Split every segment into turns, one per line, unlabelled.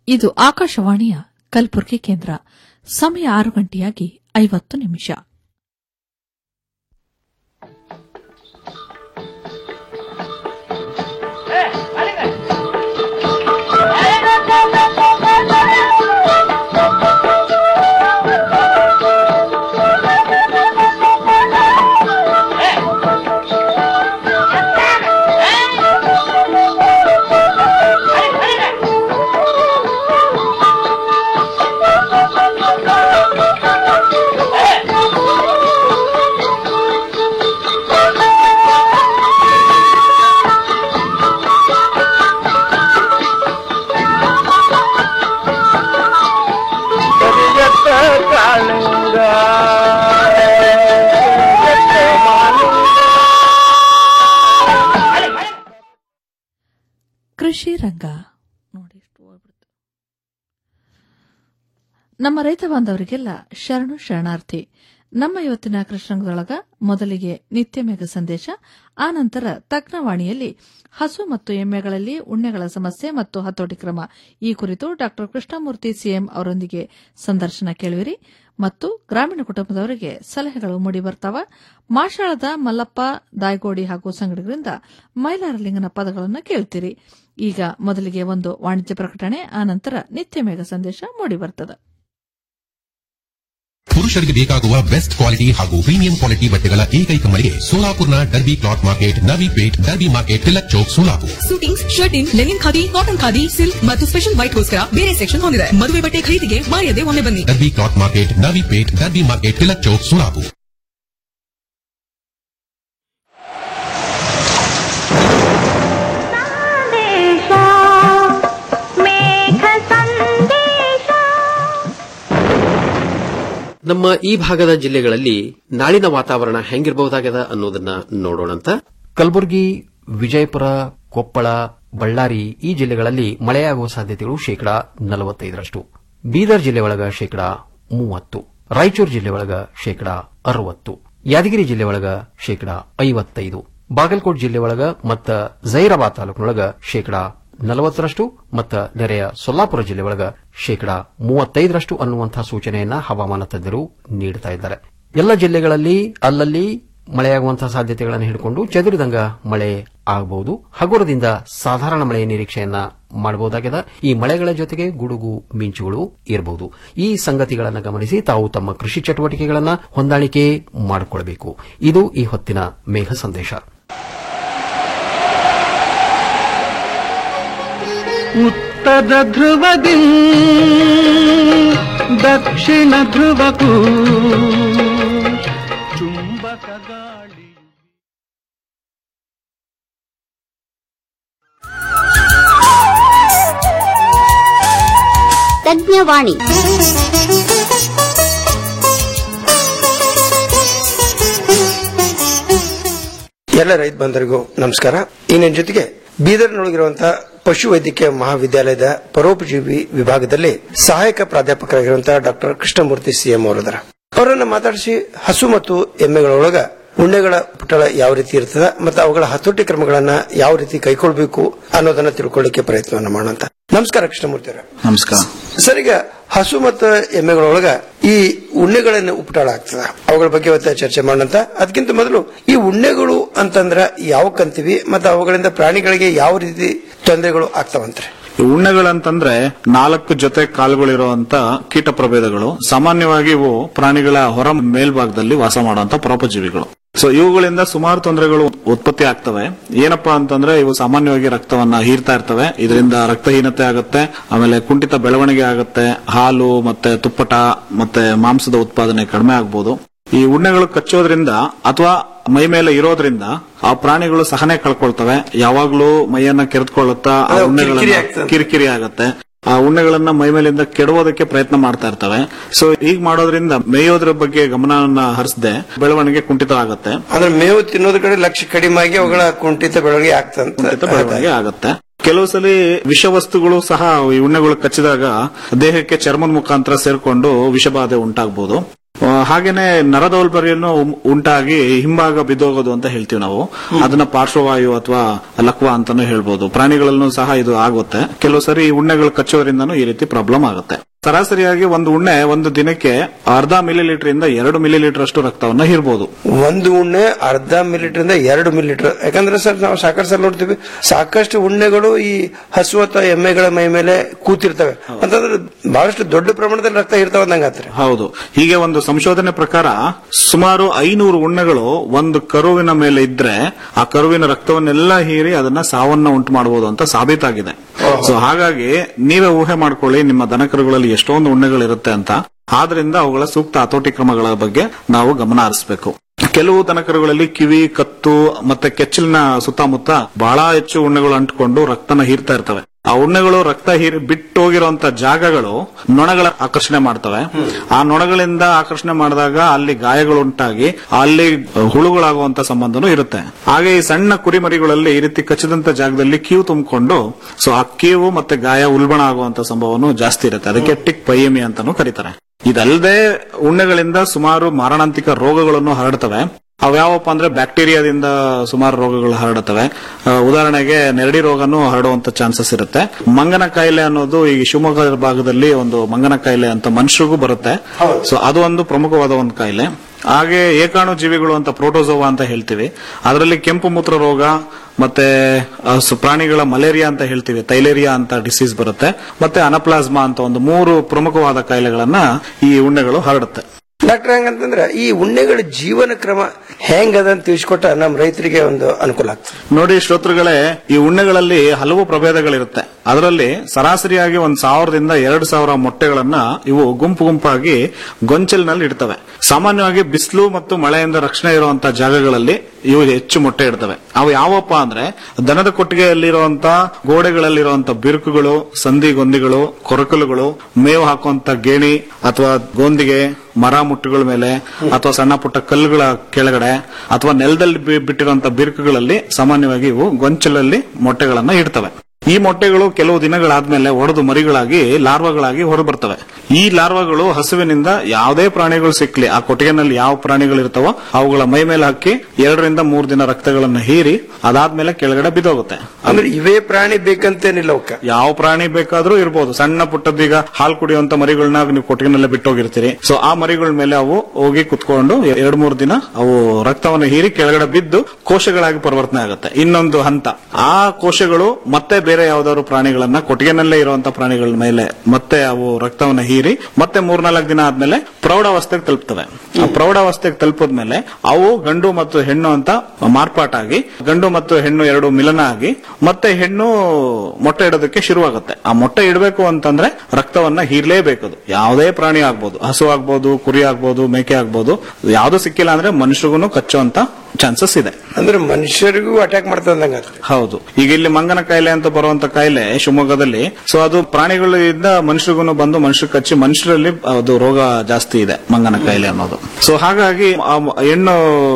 ಇದು ಆಕಾಶವಾಣಿಯ ಕಲಬುರಗಿ ಕೇಂದ್ರ ಸಮಯ ಆರು ಗಂಟೆಯಾಗಿ ಐವತ್ತು ನಿಮಿಷ
ಕರಿಯತ್ತ ಕಾಳಿಂಗ ಕರಿಯತ್ತ ಮಾಲಿಂಗ.
ಕೃಷಿ ರಂಗ ನೋಡಿ ಎಷ್ಟು ಹೋಗ್ಬಿಡ್ತು. ನಮ್ಮ ರೈತ ಬಾಂಧವರಿಗೆಲ್ಲ ಶರಣು ಶರಣಾರ್ಥಿ ನಮ್ಮ ಇವತ್ತಿನ ಕೃಷ್ಣಂಗದೊಳಗ ಮೊದಲಿಗೆ ನಿತ್ಯ ಮೇಘ ಸಂದೇಶ ಆ ನಂತರ ತಜ್ಞವಾಣಿಯಲ್ಲಿ ಹಸು ಮತ್ತು ಎಮ್ಮೆಗಳಲ್ಲಿ ಉಣ್ಣೆಗಳ ಸಮಸ್ಯೆ ಮತ್ತು ಹತೋಟಿ ಕ್ರಮ ಈ ಕುರಿತು ಡಾ ಕೃಷ್ಣಮೂರ್ತಿ ಸಿಎಂ ಅವರೊಂದಿಗೆ ಸಂದರ್ಶನ ಕೇಳುವಿರಿ ಮತ್ತು ಗ್ರಾಮೀಣ ಕುಟುಂಬದವರಿಗೆ ಸಲಹೆಗಳು ಮೂಡಿಬರ್ತಾವ ಮಾಷಾಳದ ಮಲ್ಲಪ್ಪ ದಾಯ್ಗೋಡಿ ಹಾಗೂ ಸಂಗಡಿಗರಿಂದ ಮೈಲಾರಲಿಂಗನ ಪದಗಳನ್ನು ಕೇಳ್ತೀರಿ ಈಗ ಮೊದಲಿಗೆ ಒಂದು ವಾಣಿಜ್ಯ ಪ್ರಕಟಣೆ ಆ ನಂತರ ನಿತ್ಯ ಮೇಘ ಸಂದೇಶ ಮೂಡಿಬರ್ತದೆ
ಪುರುಷರಿಗೆ ಬೇಕಾಗುವ ಬೆಸ್ಟ್ ಕ್ವಾಲಿಟಿ ಹಾಗೂ ಪ್ರೀಮಿಯಂ ಕ್ವಾಲಿಟಿ ಬಟ್ಟೆಗಳ ಏಕೈಕ ಮಳಿಗೆ ಸೋಲಾಪುರ್ನ Derby cloth market Navi Peth Derby market Tilak Chowk Solapur
suitings shirting linen khadi cotton khadi silk ಮತ್ತು ಸ್ಪೆಷಲ್ ವೈಟ್ಗೋಸ್ಕರ ಬೇರೆ ಸೆಕ್ಷನ್ ಹೊಂದಿದೆ ಮದುವೆ ಬಟ್ಟೆ ಖರೀದಿಗೆ ಮಾಯದೆ ಒಮ್ಮೆ ಬನ್ನಿ
Derby cloth market Navi Peth Derby market Tilak Chowk Solapur
ಸಂದೇಶ ಮೇಘ ಸಂದೇಶ
ನಮ್ಮ ಈ ಭಾಗದ ಜಿಲ್ಲೆಗಳಲ್ಲಿ ನಾಳಿನ ವಾತಾವರಣ ಹೆಂಗಿರಬಹುದಾಗದ ಅನ್ನೋದನ್ನ ನೋಡೋಣಂತ
ಕಲಬುರಗಿ ವಿಜಯಪುರ ಕೊಪ್ಪಳ ಬಳ್ಳಾರಿ ಈ ಜಿಲ್ಲೆಗಳಲ್ಲಿ ಮಳೆಯಾಗುವ ಸಾಧ್ಯತೆಗಳು ಶೇಕಡಾ ನಲವತ್ತೈದರಷ್ಟು ಬೀದರ್ ಜಿಲ್ಲೆ ಒಳಗ ಶೇಕಡಾ ಮೂವತ್ತು ರಾಯಚೂರು ಜಿಲ್ಲೆ ಒಳಗ ಶೇಕಡಾ ಅರವತ್ತು ಯಾದಗಿರಿ ಜಿಲ್ಲೆ ಒಳಗ ಶೇಕಡಾ ಐವತ್ತೈದು ಬಾಗಲಕೋಟ್ ಜಿಲ್ಲೆ ಒಳಗ ಮತ್ತ ಜೈರಾಬಾದ್ ತಾಲೂಕಿನೊಳಗ ಶೇಕಡಾ ನಲವತ್ತರಷ್ಟು ಮತ್ತ ನೆರೆಯ ಸೊಲ್ಲಾಪುರ ಜಿಲ್ಲೆ ಒಳಗ ಶೇಕಡಾ ಮೂವತ್ತೈದರಷ್ಟು ಅನ್ನುವಂತಹ ಸೂಚನೆಯನ್ನ ಹವಾಮಾನ ತಜ್ಞರು ನೀಡುತ್ತಾ ಇದ್ದಾರೆ ಎಲ್ಲ ಜಿಲ್ಲೆಗಳಲ್ಲಿ ಅಲ್ಲಲ್ಲಿ ಮಳೆಯಾಗುವಂತಹ ಸಾಧ್ಯತೆಗಳನ್ನು ಹಿಡಿಕೊಂಡು ಚದುರಿದಂಗ ಮಳೆ ಆಗಬಹುದು ಹಗುರದಿಂದ ಸಾಧಾರಣ ಮಳೆಯ ನಿರೀಕ್ಷೆಯನ್ನ ಮಾಡಬಹುದಾಗಿದೆ ಈ ಮಳೆಗಳ ಜೊತೆಗೆ ಗುಡುಗು ಮಿಂಚುಗಳು ಇರಬಹುದು ಈ ಸಂಗತಿಗಳನ್ನು ಗಮನಿಸಿ ತಾವು ತಮ್ಮ ಕೃಷಿ ಚಟುವಟಿಕೆಗಳನ್ನು ಹೊಂದಾಣಿಕೆ ಮಾಡಿಕೊಳ್ಳಬೇಕು ಇದು ಈ ಹೊತ್ತಿನ ಮೇಘ ಸಂದೇಶ
ಉತ್ತರ ಧ್ರುವದಿ ದಕ್ಷಿಣ ಧ್ರುವಕ್ಕೂ ಚುಂಬಕ ಗಾಳಿ
ತಜ್ಞವಾಣಿ
ಎಲ್ಲ ರೈತ ಬಂಧುರಿಗೂ ನಮಸ್ಕಾರ ಈ ನನ್ನ ಜೊತೆಗೆ ಬೀದರ್ನೊಳಗಿರುವಂತಹ ಪಶು ವೈದ್ಯಕೀಯ ಮಹಾವಿದ್ಯಾಲಯದ ಪರೋಪಜೀವಿ ವಿಭಾಗದಲ್ಲಿ ಸಹಾಯಕ ಪ್ರಾಧ್ಯಾಪಕರಾಗಿರುವಂತಹ ಡಾಕ್ಟರ್ ಕೃಷ್ಣಮೂರ್ತಿ ಸಿಎಂ ಅವರದರ ಅವರನ್ನ ಮಾತಾಡಿಸಿ ಹಸು ಮತ್ತು ಎಮ್ಮೆಗಳೊಳಗ ಉಣ್ಣೆಗಳ ಪುಟಳ ಯಾವ ರೀತಿ ಇರ್ತದ ಮತ್ತು ಅವುಗಳ ಹತೋಟಿ ಕ್ರಮಗಳನ್ನ ಯಾವ ರೀತಿ ಕೈಗೊಳ್ಬೇಕು ಅನ್ನೋದನ್ನ ತಿಳ್ಕೊಳ್ಳಿಕ್ಕೆ ಪ್ರಯತ್ನವನ್ನ ಮಾಡೋಣ ನಮಸ್ಕಾರ ಕೃಷ್ಣಮೂರ್ತಿ ಅವರ
ನಮಸ್ಕಾರ
ಸರ್ ಈಗ ಹಸು ಮತ್ತು ಎಮ್ಮೆಗಳೊಳಗ ಈ ಉಣ್ಣೆಗಳನ್ನು ಉಪಟಾಳ ಆಗ್ತದ ಅವುಗಳ ಬಗ್ಗೆ ಇವತ್ತ ಚರ್ಚೆ ಮಾಡೋಣ ಅದಕ್ಕಿಂತ ಮೊದಲು ಈ ಉಣ್ಣೆಗಳು ಅಂತಂದ್ರ ಯಾವ ಕಂತೀವಿ ಮತ್ತು ಅವುಗಳಿಂದ ಪ್ರಾಣಿಗಳಿಗೆ ಯಾವ ರೀತಿ ತೊಂದರೆಗಳು ಆಗ್ತಾವಂತ್ರಿ
ಈ ಉಣ್ಣೆಗಳಂತಂದ್ರೆ ನಾಲ್ಕು ಜೊತೆ ಕಾಲುಗಳಿರುವಂತ ಕೀಟ ಪ್ರಭೇದಗಳು ಸಾಮಾನ್ಯವಾಗಿ ಇವು ಪ್ರಾಣಿಗಳ ಹೊರ ಮೇಲ್ಭಾಗದಲ್ಲಿ ವಾಸ ಮಾಡುವಂತ ಪರೋಪಜೀವಿಗಳು ಸೊ ಇವುಗಳಿಂದ ಸುಮಾರು ತೊಂದರೆಗಳು ಉತ್ಪತ್ತಿ ಆಗ್ತವೆ ಏನಪ್ಪಾ ಅಂತಂದ್ರೆ ಇವು ಸಾಮಾನ್ಯವಾಗಿ ರಕ್ತವನ್ನ ಹೀರ್ತಾ ಇರ್ತವೆ ಇದರಿಂದ ರಕ್ತಹೀನತೆ ಆಗುತ್ತೆ ಆಮೇಲೆ ಕುಂಠಿತ ಬೆಳವಣಿಗೆ ಆಗುತ್ತೆ ಹಾಲು ಮತ್ತೆ ತುಪ್ಪಟ ಮತ್ತೆ ಮಾಂಸದ ಉತ್ಪಾದನೆ ಕಡಿಮೆ ಆಗ್ಬೋದು ಈ ಉಣ್ಣೆಗಳು ಕಚ್ಚೋದ್ರಿಂದ ಅಥವಾ ಮೈ ಮೇಲೆ ಇರೋದ್ರಿಂದ ಆ ಪ್ರಾಣಿಗಳು ಸಹನೆ ಕಳ್ಕೊಳ್ತವೆ ಯಾವಾಗ್ಲೂ ಮೈಯನ್ನ ಕೆರೆದುಕೊಳ್ಳುತ್ತಾ ಆ
ಅದು
ಉಣ್ಣೆಗಳನ್ನ
ಕಿರಿಕಿರಿ ಆಗ್ತದೆ.
ಕಿರಿಕಿರಿ ಆಗತ್ತೆ ಆ ಉಣ್ಣೆಗಳನ್ನ ಮೈ ಮೇಲಿಂದ ಕೆಡವೋದಕ್ಕೆ ಪ್ರಯತ್ನ ಮಾಡ್ತಾ ಇರ್ತವೆ ಸೊ ಹೀಗ್ ಮಾಡೋದ್ರಿಂದ ಮೇಯೋದ್ರ ಬಗ್ಗೆ ಗಮನವನ್ನ ಹರಿಸದೆ ಬೆಳವಣಿಗೆ ಕುಂಠಿತ ಆಗತ್ತೆ
ಅಂದ್ರೆ ಮೇವು ತಿನ್ನೋದ್ರ ಕಡೆ ಲಕ್ಷ್ಯ ಕಡಿಮೆ ಆಗಿ ಅವುಗಳ ಕುಂಠಿತ ಬೆಳವಣಿಗೆ
ಕುಂಠಿತ ಬೆಳವಣಿಗೆ
ಆಗ್ತಂತ
ಆಗತ್ತೆ ಕೆಲವು ಸಲ ವಿಷವಸ್ತುಗಳು ಸಹ ಈ ಉಣ್ಣೆಗಳು ಕಚ್ಚಿದಾಗ ದೇಹಕ್ಕೆ ಚರ್ಮದ ಮುಖಾಂತರ ಸೇರ್ಕೊಂಡು ವಿಷಬಾಧೆ ಉಂಟಾಗಬಹುದು ಆ, ಹಾಗೇನೆ ನರದೌಲ್ಬರ್ಯನ್ನು ಉಂ- ಉಂಟಾಗಿ ಹಿಂಭಾಗ ಬಿದ್ದೋಗೋದು ಅಂತ ಹೇಳ್ತೀವಿ ನಾವು ಅದನ್ನ ಪಾರ್ಶ್ವವಾಯು ಅಥವಾ ಲಕ್ವ ಅಂತಾನು ಹೇಳ್ಬೋದು ಪ್ರಾಣಿಗಳಲ್ಲೂ ಸಹ ಇದು ಆಗುತ್ತೆ ಕೆಲವು ಸರಿ ಈ ಉಣ್ಣೆಗಳು ಕಚ್ಚೋದ್ರಿಂದನೂ ಈ ರೀತಿ ಪ್ರಾಬ್ಲಮ್ ಆಗುತ್ತೆ ಸರಾಸರಿಯಾಗಿ ಒಂದು ಉಣ್ಣೆ ಒಂದು ದಿನಕ್ಕೆ ಅರ್ಧ ಮಿಲಿ ಲೀಟರ್ ಇಂದ ಎರಡು ಮಿಲಿ ಲೀಟರ್ ಅಷ್ಟು ರಕ್ತವನ್ನ ಹೀರ್ಬೋದು
ಒಂದು ಉಣ್ಣೆ ಅರ್ಧ ಮಿಲಿಟರ್ ಇಂದ ಎರಡು ಮಿಲಿಟರ್ ಯಾಕಂದ್ರೆ ಸರ್ ನಾವು ಸಾಕಷ್ಟು ಸಲ ನೋಡ್ತೀವಿ ಸಾಕಷ್ಟು ಉಣ್ಣೆಗಳು ಈ ಹಸು ಅಥವಾ ಎಮ್ಮೆಗಳ ಮೈ ಮೇಲೆ ಕೂತಿರ್ತವೆ ಅಂತಂದ್ರೆ ಬಹಳಷ್ಟು ದೊಡ್ಡ ಪ್ರಮಾಣದಲ್ಲಿ ರಕ್ತ ಇರ್ತಾವ ಅಂದಂಗಾತ್ರಿ
ಹೌದು ಹೀಗೆ ಒಂದು ಸಂಶೋಧನೆ ಪ್ರಕಾರ ಸುಮಾರು ಐನೂರು ಉಣ್ಣೆಗಳು ಒಂದು ಕರುವಿನ ಮೇಲೆ ಇದ್ರೆ ಆ ಕರುವಿನ ರಕ್ತವನ್ನೆಲ್ಲ ಹೀರಿ ಅದನ್ನ ಸಾವನ್ನ ಉಂಟು ಮಾಡಬಹುದು ಅಂತ ಸಾಬೀತಾಗಿದೆ ಸೊ ಹಾಗಾಗಿ ನೀವೇ ಊಹೆ ಮಾಡ್ಕೊಳ್ಳಿ ನಿಮ್ಮ ದನಕರುಗಳಲ್ಲಿ ಎಷ್ಟೊಂದು ಉಣ್ಣೆಗಳಿರುತ್ತೆ ಅಂತ ಆದ್ರಿಂದ ಅವುಗಳ ಸೂಕ್ತ ಹತೋಟಿ ಕ್ರಮಗಳ ಬಗ್ಗೆ ನಾವು ಗಮನ ಹರಿಸಬೇಕು ಕೆಲವು ದನಕರುಗಳಲ್ಲಿ ಕಿವಿ ಕತ್ತು ಮತ್ತೆ ಕೆಚ್ಚಲಿನ ಸುತ್ತಮುತ್ತ ಬಹಳ ಹೆಚ್ಚು ಉಣ್ಣೆಗಳು ಅಂಟಿಕೊಂಡು ರಕ್ತನ ಹೀರ್ತಾ ಇರ್ತವೆ ಆ ಉಣ್ಣೆಗಳು ರಕ್ತ ಹೀರಿ ಬಿಟ್ಟು ಹೋಗಿರುವಂತ ಜಾಗಗಳು ನೊಣಗಳ ಆಕರ್ಷಣೆ ಮಾಡ್ತವೆ ಆ ನೊಣಗಳಿಂದ ಆಕರ್ಷಣೆ ಮಾಡಿದಾಗ ಅಲ್ಲಿ ಗಾಯಗಳು ಉಂಟಾಗಿ ಅಲ್ಲಿ ಹುಳುಗಳಾಗುವಂತ ಸಂಬಂಧನೂ ಇರುತ್ತೆ ಹಾಗೆ ಈ ಸಣ್ಣ ಕುರಿಮರಿಗಳಲ್ಲಿ ಈ ರೀತಿ ಕಚ್ಚಿದಂತ ಜಾಗದಲ್ಲಿ ಕೀವು ತುಂಬಿಕೊಂಡು ಸೊ ಆ ಕೀವು ಮತ್ತೆ ಗಾಯ ಉಲ್ಬಣ ಆಗುವಂತ ಸಂಭವನೂ ಜಾಸ್ತಿ ಇರುತ್ತೆ ಅದಕ್ಕೆ ಟಿಕ್ ಪೈಯಮಿ ಅಂತಾನೂ ಕರೀತಾರೆ ಇದಲ್ಲದೆ ಉಣ್ಣೆಗಳಿಂದ ಸುಮಾರು ಮಾರಣಾಂತಿಕ ರೋಗಗಳನ್ನು ಹರಡ್ತವೆ ಅವ್ಯಾವಪ್ಪ ಅಂದ್ರೆ ಬ್ಯಾಕ್ಟೀರಿಯಾದಿಂದ ಸುಮಾರು ರೋಗಗಳು ಹರಡುತ್ತವೆ ಆ, ಉದಾಹರಣೆಗೆ ನೆರಡಿ ರೋಗನೂ ಹರಡುವಂತ ಚಾನ್ಸಸ್ ಇರುತ್ತೆ ಮಂಗನ ಕಾಯಿಲೆ ಅನ್ನೋದು ಈ ಶಿವಮೊಗ್ಗ ಭಾಗದಲ್ಲಿ ಒಂದು ಮಂಗನ ಕಾಯಿಲೆ ಅಂತ ಮನುಷ್ಯರಿಗೂ ಬರುತ್ತೆ ಸೊ ಅದು ಒಂದು ಪ್ರಮುಖವಾದ ಒಂದು ಕಾಯಿಲೆ ಹಾಗೆ ಏಕಾಣು ಜೀವಿಗಳು ಅಂತ ಪ್ರೋಟೋಸೋವಾ ಅಂತ ಹೇಳ್ತೀವಿ ಅದರಲ್ಲಿ ಕೆಂಪು ಮೂತ್ರ ರೋಗ ಮತ್ತೆ ಆ, ಸು- ಪ್ರಾಣಿಗಳ ಮಲೇರಿಯಾ ಅಂತ ಹೇಳ್ತೀವಿ ತೈಲೇರಿಯಾ ಅಂತ ಡಿಸೀಸ್ ಬರುತ್ತೆ ಮತ್ತೆ ಅನಪ್ಲಾಸ್ಮಾ ಅಂತ ಒಂದು ಮೂರು ಪ್ರಮುಖವಾದ ಕಾಯಿಲೆಗಳನ್ನ ಈ ಉಣ್ಣೆಗಳು ಹರಡುತ್ತೆ
ಡಾಕ್ಟರ್ ಹೆಂಗಂತಂದ್ರೆ ಈ ಉಣ್ಣೆಗಳ ಜೀವನ ಕ್ರಮ ಹೆಂಗದ ಅಂತ ತಿಳಿಸ್ಕೊಟ್ಟ ನಮ್ಮ ರೈತರಿಗೆ ಒಂದು ಅನುಕೂಲ ಆಗ್ತದೆ
ನೋಡಿ ಶ್ರೋತೃಗಳೇ ಈ ಉಣ್ಣೆಗಳಲ್ಲಿ ಹಲವು ಪ್ರಭೇದಗಳಿರುತ್ತೆ ಅದರಲ್ಲಿ ಸರಾಸರಿಯಾಗಿ ಒಂದ್ ಸಾವಿರದಿಂದ ಎರಡು ಸಾವಿರ ಮೊಟ್ಟೆಗಳನ್ನ ಇವು ಗುಂಪು ಗುಂಪಾಗಿ ಗೊಂಚಲಿನಲ್ಲಿ ಇಡ್ತವೆ ಸಾಮಾನ್ಯವಾಗಿ ಬಿಸಿಲು ಮತ್ತು ಮಳೆಯಿಂದ ರಕ್ಷಣೆ ಇರುವಂತಹ ಜಾಗಗಳಲ್ಲಿ ಇವು ಹೆಚ್ಚು ಮೊಟ್ಟೆ ಇಡ್ತವೆ ಅವು ಯಾವಪ್ಪ ಅಂದ್ರೆ ದನದ ಕೊಟ್ಟಿಗೆಯಲ್ಲಿರುವಂತ ಗೋಡೆಗಳಲ್ಲಿರುವಂತ ಬಿರುಕುಗಳು ಸಂಧಿ ಗೊಂದಿಗಳು ಕೊರಕಲುಗಳು ಮೇವು ಹಾಕುವಂತ ಗೇಣಿ ಅಥವಾ ಗೋಂದಿಗೆ ಮರ ಮುಟ್ಟುಗಳ ಮೇಲೆ ಅಥವಾ ಸಣ್ಣ ಪುಟ್ಟ ಕಲ್ಲುಗಳ ಕೆಳಗಡೆ ಅಥವಾ ನೆಲದಲ್ಲಿ ಬಿ- ಬಿಟ್ಟಿರುವಂತ ಬಿರುಕುಗಳಲ್ಲಿ ಸಾಮಾನ್ಯವಾಗಿ ಇವು ಗೊಂಚಲಲ್ಲಿ ಮೊಟ್ಟೆಗಳನ್ನ ಇಡ್ತವೆ ಈ ಮೊಟ್ಟೆಗಳು ಕೆಲವು ದಿನಗಳಾದ್ಮೇಲೆ ಒಡೆದು ಮರಿಗಳಾಗಿ ಲಾರ್ವಾಗಳಾಗಿ ಹೊರಬರ್ತವೆ ಈ ಲಾರ್ವಾಗಳು ಹಸುವಿನಿಂದ ಯಾವುದೇ ಪ್ರಾಣಿಗಳು ಸಿಕ್ಲಿ ಆ ಕೊಟ್ಟಿಗೆನಲ್ಲಿ ಯಾವ ಪ್ರಾಣಿಗಳು ಇರ್ತಾವೋ ಅವುಗಳ ಮೈ ಮೇಲೆ ಹಾಕಿ ಎರಡರಿಂದ ಮೂರು ದಿನ ರಕ್ತಗಳನ್ನು ಹೀರಿ ಅದಾದ್ಮೇಲೆ ಕೆಳಗಡೆ ಬಿದ್ದೋಗುತ್ತೆ
ಅಂದ್ರೆ ಇವೇ ಪ್ರಾಣಿ ಬೇಕಂತೇನಿಲ್ಲ ಅವಕ್ಕ
ಯಾವ ಪ್ರಾಣಿ ಬೇಕಾದ್ರೂ ಇರ್ಬೋದು ಸಣ್ಣ ಪುಟ್ಟದೀಗ ಹಾಲು ಕುಡಿಯುವಂತ ಮರಿಗಳನ್ನ ನೀವು ಕೊಟ್ಟಿಗೆನಲ್ಲೇ ಬಿಟ್ಟೋಗಿರ್ತೀರಿ ಸೊ ಆ ಮರಿಗಳ ಮೇಲೆ ಅವು ಹೋಗಿ ಕುತ್ಕೊಂಡು ಎರಡ್ ಮೂರು ದಿನ ಅವು ರಕ್ತವನ್ನು ಹೀರಿ ಕೆಳಗಡೆ ಬಿದ್ದು ಕೋಶಗಳಾಗಿ ಪರಿವರ್ತನೆ ಆಗುತ್ತೆ ಇನ್ನೊಂದು ಹಂತ ಆ ಕೋಶಗಳು ಮತ್ತೆ ಬೇರೆ ಯಾವ್ದಾದ್ರು ಪ್ರಾಣಿಗಳನ್ನ ಕೊಟ್ಟಿಗೆನಲ್ಲೇ ಇರುವಂತ ಪ್ರಾಣಿಗಳ ಮೇಲೆ ಮತ್ತೆ ಅವು ರಕ್ತವನ್ನು ಹೀರಿ ಮತ್ತೆ ಮೂರ್ನಾಲ್ಕು ದಿನ ಆದ್ಮೇಲೆ ಪ್ರೌಢಾವಸ್ಥೆಗೆ ತಲುಪ್ತವೆ ಆ ಪ್ರೌಢಾವಸ್ಥೆಗೆ ತಲುಪಿದ್ಮೇಲೆ ಅವು ಗಂಡು ಮತ್ತು ಹೆಣ್ಣು ಅಂತ ಮಾರ್ಪಾಟಾಗಿ ಗಂಡು ಮತ್ತು ಹೆಣ್ಣು ಎರಡು ಮಿಲನ ಆಗಿ ಮತ್ತೆ ಹೆಣ್ಣು ಮೊಟ್ಟೆ ಇಡೋದಕ್ಕೆ ಶುರುವಾಗುತ್ತೆ ಆ ಮೊಟ್ಟೆ ಇಡಬೇಕು ಅಂತಂದ್ರೆ ರಕ್ತವನ್ನ ಹೀರ್ಲೇಬೇಕು ಅದು ಯಾವುದೇ ಪ್ರಾಣಿ ಆಗ್ಬೋದು ಹಸು ಆಗ್ಬೋದು ಕುರಿ ಆಗ್ಬೋದು ಮೇಕೆ ಆಗ್ಬೋದು ಯಾವ್ದು ಸಿಕ್ಕಿಲ್ಲ ಅಂದ್ರೆ ಮನುಷ್ಯರಿಗೂ ಕಚ್ಚುವಂತ ಚಾನ್ಸಸ್ ಇದೆ
ಅಂದ್ರೆ ಮನುಷ್ಯರಿಗೂ ಅಟ್ಯಾಕ್ ಮಾಡ್ತದಂಗ
ಹೌದು ಈಗ ಇಲ್ಲಿ ಮಂಗನ ಕಾಯಿಲೆ ಅಂತ ಬರುವಂತ ಕಾಯಿಲೆ ಶಿವಮೊಗ್ಗದಲ್ಲಿ ಸೊ ಅದು ಪ್ರಾಣಿಗಳಿಂದ ಮನುಷ್ಯರಿಗೂ ಬಂದು ಮನುಷ್ಯ ಕಚ್ಚಿ ಮನುಷ್ಯರಲ್ಲಿ ಅದು ರೋಗ ಜಾಸ್ತಿ ಇದೆ ಮಂಗನ ಕಾಯಿಲೆ ಅನ್ನೋದು ಸೊ ಹಾಗಾಗಿ ಆ ಹೆಣ್ಣು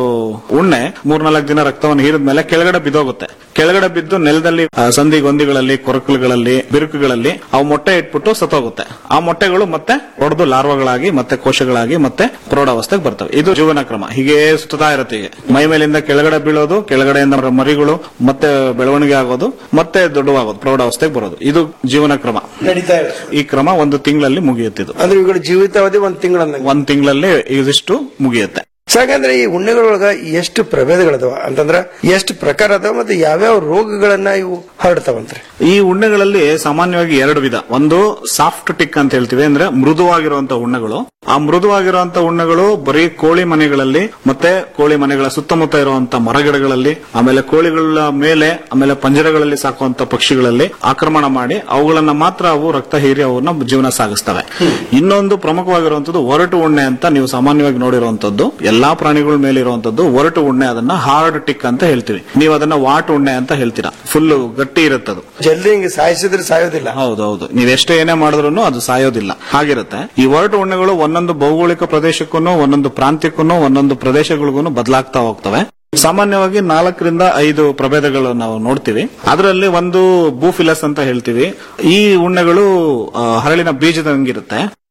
ಉಣ್ಣೆ ಮೂರ್ನಾಲ್ಕು ದಿನ ರಕ್ತವನ್ನು ಹೀರಿದ್ಮೇಲೆ ಕೆಳಗಡೆ ಬಿದ್ದೋಗುತ್ತೆ ಕೆಳಗಡೆ ಬಿದ್ದು ನೆಲದಲ್ಲಿ ಆ, ಸಂಧಿ ಗೊಂದಿಗಳಲ್ಲಿ ಕೊರಕಲುಗಳಲ್ಲಿ ಬಿರುಕುಗಳಲ್ಲಿ ಅವು ಮೊಟ್ಟೆ ಇಟ್ಬಿಟ್ಟು ಸತ್ತೋಗುತ್ತೆ ಆ ಮೊಟ್ಟೆಗಳು ಮತ್ತೆ ಒಡೆದು ಲಾರ್ವಗಳಾಗಿ ಮತ್ತೆ ಕೋಶಗಳಾಗಿ ಮತ್ತೆ ಪ್ರೌಢಾವಸ್ಥೆಗೆ ಬರ್ತವೆ ಇದು ಜೀವನ ಕ್ರಮ ಹೀಗೆ ಸುತ್ತಾ ಇರುತ್ತೆ ಹೀಗೆ ಮೈ ಮೇಲಿಂದ ಕೆಳಗಡೆ ಬೀಳೋದು ಕೆಳಗಡೆಯಿಂದ ಮರಿಗಳು ಮತ್ತೆ ಬೆಳವಣಿಗೆ ಆಗೋದು ಮತ್ತೆ ದೊಡ್ಡವಾಗೋದು ಪ್ರೌಢಾವಸ್ಥೆಗೆ ಬರೋದು ಇದು ಜೀವನ ಕ್ರಮ
ನಡೀತಾ ಇದೆ
ಈ ಕ್ರಮ ಒಂದು ತಿಂಗಳಲ್ಲಿ ಮುಗಿಯುತ್ತಿದ್ದು
ಅಂದ್ರೆ ಇವುಗಳ ಜೀವಿತಾವಧಿ ಒಂದ್ ತಿಂಗಳಂದಂಗ
ಒಂದ್ ತಿಂಗಳಲ್ಲಿ ಇದಿಷ್ಟು ಮುಗಿಯುತ್ತೆ
ಸಾಕಂದ್ರೆ ಈ ಉಣ್ಣೆಗಳೊಳಗ ಎಷ್ಟು ಪ್ರಭೇದಗಳದಾವ ಅಂತಂದ್ರ ಎಷ್ಟು ಪ್ರಕಾರ ಅದಾವ ಮತ್ತೆ ಯಾವ್ಯಾವ ರೋಗಗಳನ್ನ ಇವು ಹರಡ್ತಾವಂತ್ರಿ
ಈ ಉಣ್ಣೆಗಳಲ್ಲಿ ಸಾಮಾನ್ಯವಾಗಿ ಎರಡು ವಿಧ ಒಂದು ಸಾಫ್ಟ್ ಟಿಕ್ ಅಂತ ಹೇಳ್ತೀವಿ ಅಂದ್ರೆ ಮೃದುವಾಗಿರುವಂತಹ ಉಣ್ಣೆಗಳು ಆ ಮೃದುವಾಗಿರುವಂತ ಉಣ್ಣೆಗಳು ಬರೀ ಕೋಳಿ ಮನೆಗಳಲ್ಲಿ ಮತ್ತೆ ಕೋಳಿ ಮನೆಗಳ ಸುತ್ತಮುತ್ತ ಇರುವಂತ ಮರಗಿಡಗಳಲ್ಲಿ ಆಮೇಲೆ ಕೋಳಿಗಳ ಮೇಲೆ ಆಮೇಲೆ ಪಂಜರಗಳಲ್ಲಿ ಸಾಕುವಂತ ಪಕ್ಷಿಗಳಲ್ಲಿ ಆಕ್ರಮಣ ಮಾಡಿ ಅವುಗಳನ್ನ ಮಾತ್ರ ಅವು ರಕ್ತ ಹೀರಿ ಅವನ್ನ ಜೀವನ ಸಾಗಿಸ್ತವೆ ಇನ್ನೊಂದು ಪ್ರಮುಖವಾಗಿರುವಂತದ್ದು ಒರಟು ಉಣ್ಣೆ ಅಂತ ನೀವು ಸಾಮಾನ್ಯವಾಗಿ ನೋಡಿರುವಂತದ್ದು ಎಲ್ಲಾ ಪ್ರಾಣಿಗಳ ಮೇಲೆ ಇರುವಂತದ್ದು ಒರಟು ಉಣ್ಣೆ ಅದನ್ನ ಹಾರ್ಡ್ ಟಿಕ್ ಅಂತ ಹೇಳ್ತೀವಿ ನೀವು ಅದನ್ನ ವಾಟ್ ಉಣ್ಣೆ ಅಂತ ಹೇಳ್ತೀರಾ ಫುಲ್ ಗಟ್ಟಿ ಇರುತ್ತದು
ಜಲ್ದಿ ಹಿಂಗೆ ಸಾಯಿಸಿದ್ರೆ ಸಾಯೋದಿಲ್ಲ
ಹೌದೌದು ನೀವ್ ಎಷ್ಟೇ ಏನೇ ಮಾಡಿದ್ರು ಅದು ಸಾಯೋದಿಲ್ಲ ಹಾಗಿರುತ್ತೆ ಈ ಒರಟು ಉಣ್ಣೆಗಳು ಒಂದೊಂದು ಭೌಗೋಳಿಕ ಪ್ರದೇಶಕ್ಕೂ ಒಂದೊಂದು ಪ್ರಾಂತ್ಯಕ್ಕೂ ಒಂದೊಂದು ಪ್ರದೇಶಗಳಿಗೂ ಬದಲಾಗ್ತಾ ಹೋಗ್ತವೆ ಸಾಮಾನ್ಯವಾಗಿ ನಾಲ್ಕರಿಂದ ಐದು ಪ್ರಭೇದಗಳು ನಾವು ನೋಡ್ತೀವಿ ಅದರಲ್ಲಿ ಒಂದು ಬೂಫಿಲಸ್ ಅಂತ ಹೇಳ್ತೀವಿ ಈ ಉಣ್ಣೆಗಳು ಆ, ಹರಳಿನ ಬೀಜದಂಗಿರುತ್ತೆ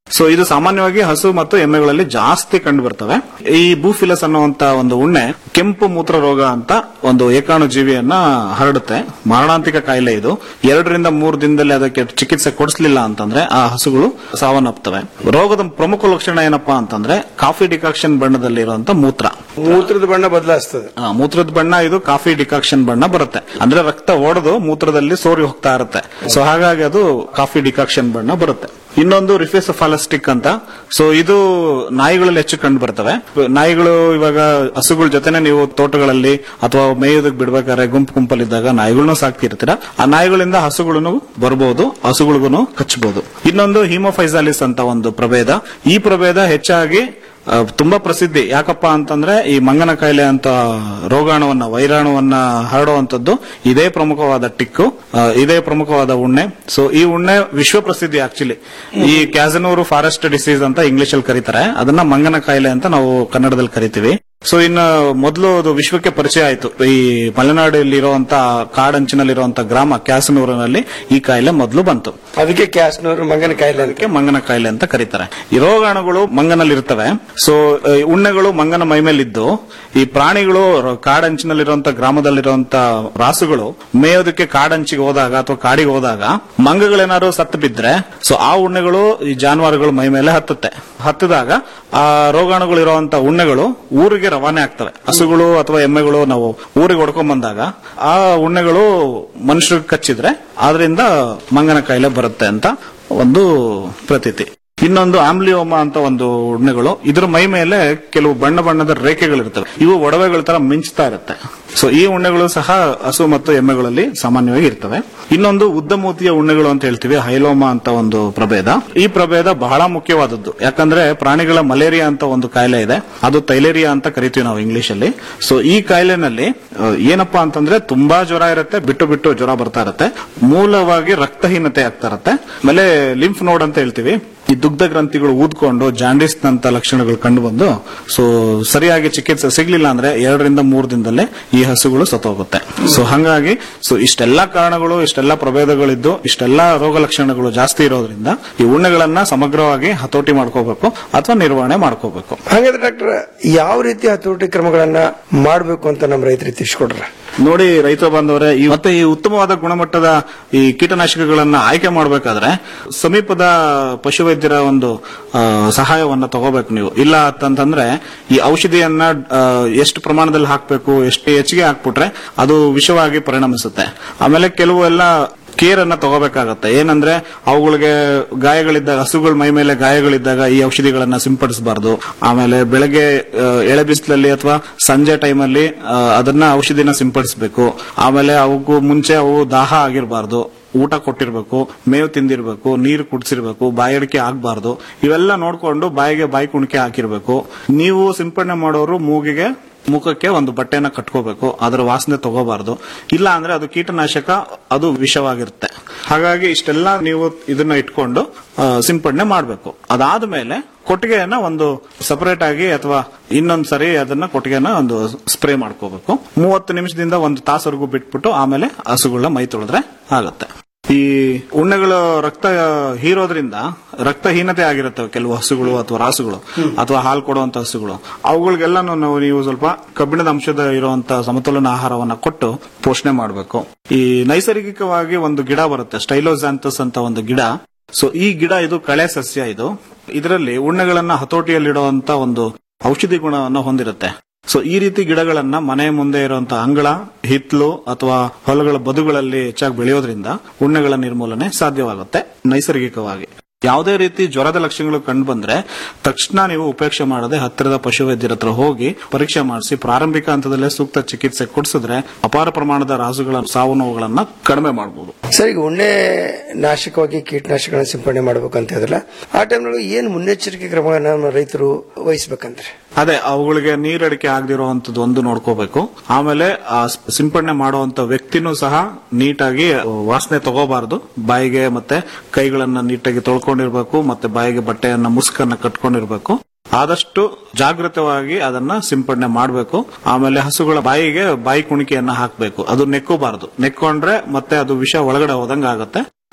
ಸೊ ಇದು ಸಾಮಾನ್ಯವಾಗಿ ಹಸು ಮತ್ತು ಎಮ್ಮೆಗಳಲ್ಲಿ ಜಾಸ್ತಿ ಕಂಡು ಬರ್ತವೆ ಈ ಬೂಫಿಲಸ್ ಅನ್ನುವಂತ ಒಂದು ಉಣ್ಣೆ ಕೆಂಪು ಮೂತ್ರ ರೋಗ ಅಂತ ಒಂದು ಏಕಾಣು ಜೀವಿಯನ್ನ ಹರಡುತ್ತೆ ಮಾರಣಾಂತಿಕ ಕಾಯಿಲೆ ಇದು ಎರಡರಿಂದ ಮೂರು ದಿನದಲ್ಲಿ ಅದಕ್ಕೆ ಚಿಕಿತ್ಸೆ ಕೊಡಿಸಲಿಲ್ಲ ಅಂತಂದ್ರೆ ಆ ಹಸುಗಳು ಸಾವನ್ನಪ್ಪುತ್ತವೆ ರೋಗದ ಪ್ರಮುಖ ಲಕ್ಷಣ ಏನಪ್ಪಾ ಅಂತಂದ್ರೆ ಕಾಫಿ ಡಿಕಾಕ್ಷನ್ ಬಣ್ಣದಲ್ಲಿರುವಂತ ಮೂತ್ರ
ಮೂತ್ರದ ಬಣ್ಣ ಬದಲಾಯಿಸ್ತದೆ
ಆ, ಮೂತ್ರದ ಬಣ್ಣ ಇದು ಕಾಫಿ ಡಿಕಾಕ್ಷನ್ ಬಣ್ಣ ಬರುತ್ತೆ ಅಂದ್ರೆ ರಕ್ತ ಒಡೆದು ಮೂತ್ರದಲ್ಲಿ ಸೋರಿ ಹೋಗ್ತಾ ಇರುತ್ತೆ ಸೊ ಹಾಗಾಗಿ ಅದು ಕಾಫಿ ಡಿಕಾಕ್ಷನ್ ಬಣ್ಣ ಬರುತ್ತೆ ಇನ್ನೊಂದು ರಿಫೆಸಫಾಲಸ್ಟಿಕ್ ಅಂತ ಸೊ ಇದು ನಾಯಿಗಳಲ್ಲಿ ಹೆಚ್ಚು ಕಂಡು ಬರ್ತವೆ ನಾಯಿಗಳು ಇವಾಗ ಹಸುಗಳ ಜೊತೆನೆ ನೀವು ತೋಟಗಳಲ್ಲಿ ಅಥವಾ ಮೇಯೋದಕ್ಕೆ ಬಿಡ್ಬೇಕಾದ್ರೆ ಗುಂಪು ಗುಂಪಲ್ಲಿದ್ದಾಗ ನಾಯಿಗಳನ್ನೂ ಸಾಕ್ತಿರ್ತೀರ ಆ ನಾಯಿಗಳಿಂದ ಹಸುಗಳನ್ನು ಬರಬಹುದು ಹಸುಗಳಿಗೂ ಕಚ್ಚಬಹುದು ಇನ್ನೊಂದು ಹಿಮೋಫೈಸಾಲಿಸ್ ಅಂತ ಒಂದು ಪ್ರಭೇದ ಈ ಪ್ರಭೇದ ಹೆಚ್ಚಾಗಿ ಆ, ತುಂಬಾ ಪ್ರಸಿದ್ಧಿ ಯಾಕಪ್ಪ ಅಂತಂದ್ರೆ ಈ ಮಂಗನ ಕಾಯಿಲೆ ಅಂತ ರೋಗಾಣುವನ್ನ ವೈರಾಣುವನ್ನ ಹರಡುವಂತದ್ದು ಇದೇ ಪ್ರಮುಖವಾದ ಟಿಕ್ಕು ಆ, ಇದೇ ಪ್ರಮುಖವಾದ ಉಣ್ಣೆ ಸೊ ಈ ಉಣ್ಣೆ ವಿಶ್ವ ಪ್ರಸಿದ್ಧಿ ಆಕ್ಚುಲಿ ಈ ಕ್ಯಾಸನೂರು ಫಾರೆಸ್ಟ್ ಡಿಸೀಸ್ ಅಂತ ಇಂಗ್ಲಿಷ್ ಅಲ್ಲಿ ಕರೀತಾರೆ ಅದನ್ನ ಮಂಗನ ಕಾಯಿಲೆ ಅಂತ ನಾವು ಕನ್ನಡದಲ್ಲಿ ಕರಿತೀವಿ ಸೊ ಇನ್ನು ಮೊದಲು ಅದು ವಿಶ್ವಕ್ಕೆ ಪರಿಚಯ ಆಯಿತು ಈ ಮಲೆನಾಡಲ್ಲಿ ಇರುವಂತ ಕಾಡಂಚಿನಲ್ಲಿರುವಂತ ಗ್ರಾಮ ಕ್ಯಾಸನೂರಿನಲ್ಲಿ ಈ ಕಾಯಿಲೆ ಮೊದಲು ಬಂತು
ಅದಕ್ಕೆ ಕ್ಯಾಸ್ನವರು ಮಂಗನ ಕಾಯಿಲೆ ಅಂತ
ಅದಕ್ಕೆ ಮಂಗನ ಕಾಯಿಲೆ ಅಂತ ಕರೀತಾರೆ ಈ ರೋಗಾಣುಗಳು ಮಂಗನಲ್ಲಿ ಇರ್ತವೆ ಸೊ ಉಣ್ಣೆಗಳು ಮಂಗನ ಮೈ ಮೇಲಿದ್ದು ಈ ಪ್ರಾಣಿಗಳು ರ- ಕಾಡಂಚಿನಲ್ಲಿರುವಂತ ಗ್ರಾಮದಲ್ಲಿರುವಂತ ರಾಸುಗಳು ಮೇಯೋದಕ್ಕೆ ಕಾಡಂಚಿಗೆ ಹೋದಾಗ ಅಥವಾ ಕಾಡಿಗೆ ಹೋದಾಗ ಮಂಗಗಳೇನಾದ್ರು ಸತ್ತು ಬಿದ್ರೆ ಸೊ ಆ ಉಣ್ಣೆಗಳು ಈ ಜಾನುವಾರುಗಳ ಮೈ ಮೇಲೆ ಹತ್ತುತ್ತೆ ಹತ್ತಿದಾಗ ಆ ರೋಗಾಣುಗಳು ಇರುವಂತ ಉಣ್ಣೆಗಳು ಊರಿಗೆ ರವಾನೆ ಆಗ್ತವೆ ಹಸುಗಳು ಅಥವಾ ಎಮ್ಮೆಗಳು ನಾವು ಊರಿಗೆ ಹೊಡ್ಕೊಂಡ್ ಬಂದಾಗ ಆ ಉಣ್ಣೆಗಳು ಮನುಷ್ಯರಿಗೆ ಕಚ್ಚಿದ್ರೆ ಆದ್ರಿಂದ ಮಂಗನ ಕಾಯಿಲೆ ಬರುತ್ತೆ ಅಂತ ಒಂದು ಪ್ರತೀತಿ ಇನ್ನೊಂದು ಆಮ್ಲಿಯೋಮ ಅಂತ ಒಂದು ಉಣ್ಣೆಗಳು ಇದ್ರ ಮೈ ಮೇಲೆ ಕೆಲವು ಬಣ್ಣ ಬಣ್ಣದ ರೇಖೆಗಳಿರ್ತವೆ ಇವು ಒಡವೆಗಳ ತರ ಮಿಂಚ್ತಾ ಇರುತ್ತೆ ಸೊ ಈ ಉಣ್ಣೆಗಳು ಸಹ ಹಸು ಮತ್ತು ಎಮ್ಮೆಗಳಲ್ಲಿ ಸಾಮಾನ್ಯವಾಗಿ ಇರ್ತವೆ ಇನ್ನೊಂದು ಉದ್ದಮೂತಿಯ ಉಣ್ಣೆಗಳು ಅಂತ ಹೇಳ್ತೀವಿ ಹೈಲೋಮಾ ಅಂತ ಒಂದು ಪ್ರಭೇದ ಈ ಪ್ರಭೇದ ಬಹಳ ಮುಖ್ಯವಾದದ್ದು ಯಾಕಂದ್ರೆ ಪ್ರಾಣಿಗಳ ಮಲೇರಿಯಾ ಅಂತ ಒಂದು ಕಾಯಿಲೆ ಇದೆ ಅದು ತೈಲೇರಿಯಾ ಅಂತ ಕರಿತೀವಿ ನಾವು ಇಂಗ್ಲಿಷ್ ಅಲ್ಲಿ ಸೊ ಈ ಕಾಯಿಲೆನಲ್ಲಿ ಆ, ಏನಪ್ಪಾ ಅಂತಂದ್ರೆ ತುಂಬಾ ಜ್ವರ ಇರುತ್ತೆ ಬಿಟ್ಟು ಬಿಟ್ಟು ಜ್ವರ ಬರ್ತಾ ಇರುತ್ತೆ ಮೂಲವಾಗಿ ರಕ್ತಹೀನತೆ ಆಗ್ತಾ ಇರುತ್ತೆ ಆಮೇಲೆ ಲಿಂಫ್ ನೋಡ್ ಅಂತ ಹೇಳ್ತೀವಿ ಈ ದುಗ್ಧ ಗ್ರಂಥಿಗಳು ಊದ್ಕೊಂಡು ಜಾಂಡಿಸ್ ನಂತ ಲಕ್ಷಣಗಳು ಕಂಡು ಬಂದು ಸೊ ಸರಿಯಾಗಿ ಚಿಕಿತ್ಸೆ ಸಿಗ್ಲಿಲ್ಲ ಅಂದ್ರೆ ಎರಡರಿಂದ ಮೂರು ದಿನದಲ್ಲೇ ಈ ಹಸುಗಳು ಸತ್ತೋಗುತ್ತೆ ಸೊ ಹಂಗಾಗಿ ಸೊ ಇಷ್ಟೆಲ್ಲಾ ಕಾರಣಗಳು ಇಷ್ಟೆಲ್ಲಾ ಪ್ರಭೇದಗಳಿದ್ದು ಇಷ್ಟೆಲ್ಲಾ ರೋಗ ಲಕ್ಷಣಗಳು ಜಾಸ್ತಿ ಇರೋದ್ರಿಂದ ಈ ಉಣ್ಣೆಗಳನ್ನ ಸಮಗ್ರವಾಗಿ ಹತೋಟಿ ಮಾಡ್ಕೋಬೇಕು ಅಥವಾ ನಿರ್ವಹಣೆ ಮಾಡ್ಕೋಬೇಕು
ಹಾಗಾದ್ರೆ ಡಾಕ್ಟರ್ ಯಾವ ರೀತಿ ಹತೋಟಿ ಕ್ರಮಗಳನ್ನ ಮಾಡಬೇಕು ಅಂತ ನಮ್ಮ ರೈತರಿಗೆ ತಿಳಿಸ್ಕೊಡ್ರ
ನೋಡಿ ರೈತ ಬಾಂಧವರೇ ಈ ಮತ್ತೆ ಈ ಉತ್ತಮವಾದ ಗುಣಮಟ್ಟದ ಈ ಕೀಟನಾಶಕಗಳನ್ನ ಆಯ್ಕೆ ಮಾಡಬೇಕಾದ್ರೆ ಸಮೀಪದ ಪಶುವೈದ್ಯರ ಒಂದು ಆ, ಸಹಾಯವನ್ನ ತಗೋಬೇಕು ನೀವು ಇಲ್ಲ ಅಂತಂದ್ರೆ ಈ ಔಷಧಿಯನ್ನ ಆ, ಎಷ್ಟು ಪ್ರಮಾಣದಲ್ಲಿ ಹಾಕಬೇಕು ಎಷ್ಟು ಹೆಚ್ಚಿಗೆ ಹಾಕ್ಬಿಟ್ರೆ ಅದು ವಿಷವಾಗಿ ಪರಿಣಮಿಸುತ್ತೆ ಆಮೇಲೆ ಕೆಲವು ಎಲ್ಲ ಕೇರ್ ಅನ್ನ ತಗೋಬೇಕಾಗತ್ತೆ ಏನಂದ್ರೆ ಅವುಗಳಿಗೆ ಗಾಯಗಳಿದ್ದಾಗ ಹಸುಗಳ ಮೈ ಮೇಲೆ ಗಾಯಗಳಿದ್ದಾಗ ಈ ಔಷಧಿಗಳನ್ನ ಸಿಂಪಡಿಸಬಾರ್ದು ಆಮೇಲೆ ಬೆಳಗ್ಗೆ ಆ, ಎಳೆ ಬಿಸಿಲಲ್ಲಿ ಅಥವಾ ಸಂಜೆ ಟೈಮಲ್ಲಿ ಅದನ್ನ ಔಷಧಿನ ಸಿಂಪಡಿಸಬೇಕು ಆಮೇಲೆ ಅವಕ್ಕೂ ಮುಂಚೆ ಅವು ದಾಹ ಆಗಿರಬಾರ್ದು ಊಟ ಕೊಟ್ಟಿರ್ಬೇಕು ಮೇವು ತಿಂದಿರ್ಬೇಕು ನೀರು ಕುಡಿಸಿರ್ಬೇಕು ಬಾಯಡಿಕೆ ಆಗ್ಬಾರ್ದು ಇವೆಲ್ಲ ನೋಡ್ಕೊಂಡು ಬಾಯಿಗೆ ಬಾಯಿ ಕುಣಿಕೆ ಹಾಕಿರ್ಬೇಕು ನೀವು ಸಿಂಪಡಣೆ ಮಾಡೋರು ಮೂಗಿಗೆ ಮುಖಕ್ಕೆ ಒಂದು ಬಟ್ಟೆನ ಕಟ್ಕೋಬೇಕು ಅದರ ವಾಸನೆ ತಗೋಬಾರ್ದು ಇಲ್ಲ ಅಂದ್ರೆ ಅದು ಕೀಟನಾಶಕ ಅದು ವಿಷವಾಗಿರುತ್ತೆ ಹಾಗಾಗಿ ಇಷ್ಟೆಲ್ಲ ನೀವು ಇದನ್ನ ಇಟ್ಕೊಂಡು ಆ, ಸಿಂಪಡಣೆ ಮಾಡಬೇಕು ಅದಾದ್ಮೇಲೆ ಕೊಟ್ಟಿಗೆಯನ್ನ ಒಂದು ಸಪರೇಟ್ ಆಗಿ ಅಥವಾ ಇನ್ನೊಂದ್ ಸರಿ ಅದನ್ನ ಕೊಟ್ಟಿಗೆನ ಒಂದು ಸ್ಪ್ರೇ ಮಾಡ್ಕೋಬೇಕು ಮೂವತ್ತು ನಿಮಿಷದಿಂದ ಒಂದು ತಾಸವರೆಗೂ ಬಿಟ್ಬಿಟ್ಟು ಆಮೇಲೆ ಹಸುಗಳನ್ನ ಮೈ ತೊಳೆದ್ರೆ ಆಗುತ್ತೆ ಈ ಉಣ್ಣೆಗಳು ರಕ್ತ ಹೀರೋದ್ರಿಂದ ರಕ್ತಹೀನತೆ ಆಗಿರುತ್ತೆ ಕೆಲವು ಹಸುಗಳು ಅಥವಾ ರಾಸುಗಳು ಅಥವಾ ಹಾಲು ಕೊಡುವಂತ ಹಸುಗಳು ಅವುಗಳಿಗೆಲ್ಲಾನು ನಾವು ನೀವು ಸ್ವಲ್ಪ ಕಬ್ಬಿಣದ ಅಂಶದ ಇರುವಂತ ಸಮತೋಲನ ಆಹಾರವನ್ನ ಕೊಟ್ಟು ಪೋಷಣೆ ಮಾಡಬೇಕು ಈ ನೈಸರ್ಗಿಕವಾಗಿ ಒಂದು ಗಿಡ ಬರುತ್ತೆ ಸ್ಟೈಲೋಜಾಂತಸ್ ಅಂತ ಒಂದು ಗಿಡ ಸೊ ಈ ಗಿಡ ಇದು ಕಳೆ ಸಸ್ಯ ಇದು ಇದರಲ್ಲಿ ಉಣ್ಣೆಗಳನ್ನ ಹತೋಟಿಯಲ್ಲಿಡುವಂತ ಒಂದು ಔಷಧಿ ಗುಣವನ್ನು ಹೊಂದಿರುತ್ತೆ ಸೊ ಈ ರೀತಿ ಗಿಡಗಳನ್ನ ಮನೆ ಮುಂದೆ ಇರುವಂತಹ ಅಂಗಳ ಹಿತ್ಲು ಅಥವಾ ಹೊಲಗಳ ಬದುಗಳಲ್ಲಿ ಹೆಚ್ಚಾಗಿ ಬೆಳೆಯೋದ್ರಿಂದ ಉಣ್ಣೆಗಳ ನಿರ್ಮೂಲನೆ ಸಾಧ್ಯವಾಗುತ್ತೆ ನೈಸರ್ಗಿಕವಾಗಿ ಯಾವುದೇ ರೀತಿ ಜ್ವರದ ಲಕ್ಷಣಗಳು ಕಂಡು ಬಂದ್ರೆ ತಕ್ಷಣ ನೀವು ಉಪೇಕ್ಷೆ ಮಾಡದೆ ಹತ್ತಿರದ ಪಶುವೈದ್ಯರ ಹತ್ರ ಹೋಗಿ ಪರೀಕ್ಷೆ ಮಾಡಿಸಿ ಪ್ರಾರಂಭಿಕ ಹಂತದಲ್ಲೇ ಸೂಕ್ತ ಚಿಕಿತ್ಸೆ ಕೊಡಿಸಿದ್ರೆ ಅಪಾರ ಪ್ರಮಾಣದ ರಾಸುಗಳ ಸಾವು ನೋವುಗಳನ್ನ ಕಡಿಮೆ ಮಾಡಬಹುದು
ಸರ್ ಈಗ ಉಣ್ಣೆ ನಾಶಕವಾಗಿ ಕೀಟನಾಶಕಗಳನ್ನ ಸಿಂಪಡಣೆ ಮಾಡ್ಬೇಕು ಅಂತ ಹೇಳಿದ್ರಲ್ಲ ಆ ಟೈಮ್ನೊಳಗೆ ಏನು ಮುನ್ನೆಚ್ಚರಿಕೆ ಕ್ರಮಗಳನ್ನ ನಮ್ಮ ರೈತರು ವಹಿಸ್ಬೇಕಂದ್ರೆ
ಅದೇ ಅವುಗಳಿಗೆ ನೀರಡಿಕೆ ಆಗದಿರುವಂತದ್ದು ಒಂದು ನೋಡ್ಕೋಬೇಕು ಆಮೇಲೆ ಆ ಸ್- ಸಿಂಪಡಣೆ ಮಾಡುವಂತ ವ್ಯಕ್ತಿನೂ ಸಹ ನೀಟಾಗಿ ವಾಸನೆ ತಗೋಬಾರದು ಬಾಯಿಗೆ ಮತ್ತೆ ಕೈಗಳನ್ನ ನೀಟಾಗಿ ತೊಳ್ಕೊಂಡಿರ್ಬೇಕು ಮತ್ತೆ ಬಾಯಿಗೆ ಬಟ್ಟೆಯನ್ನ ಮುಸ್ಕನ್ನ ಕಟ್ಕೊಂಡಿರ್ಬೇಕು ಆದಷ್ಟು ಜಾಗೃತವಾಗಿ ಅದನ್ನ ಸಿಂಪಡಣೆ ಮಾಡಬೇಕು ಆಮೇಲೆ ಹಸುಗಳ ಬಾಯಿಗೆ ಬಾಯಿ ಕುಣಿಕೆಯನ್ನ ಹಾಕಬೇಕು ಅದು ನೆಕ್ಕೋಬಾರದು ನೆಕ್ಕೊಂಡ್ರೆ ಮತ್ತೆ ಅದು ವಿಷ ಒಳಗಡೆ ಹೋದಂಗ ಆಗುತ್ತೆ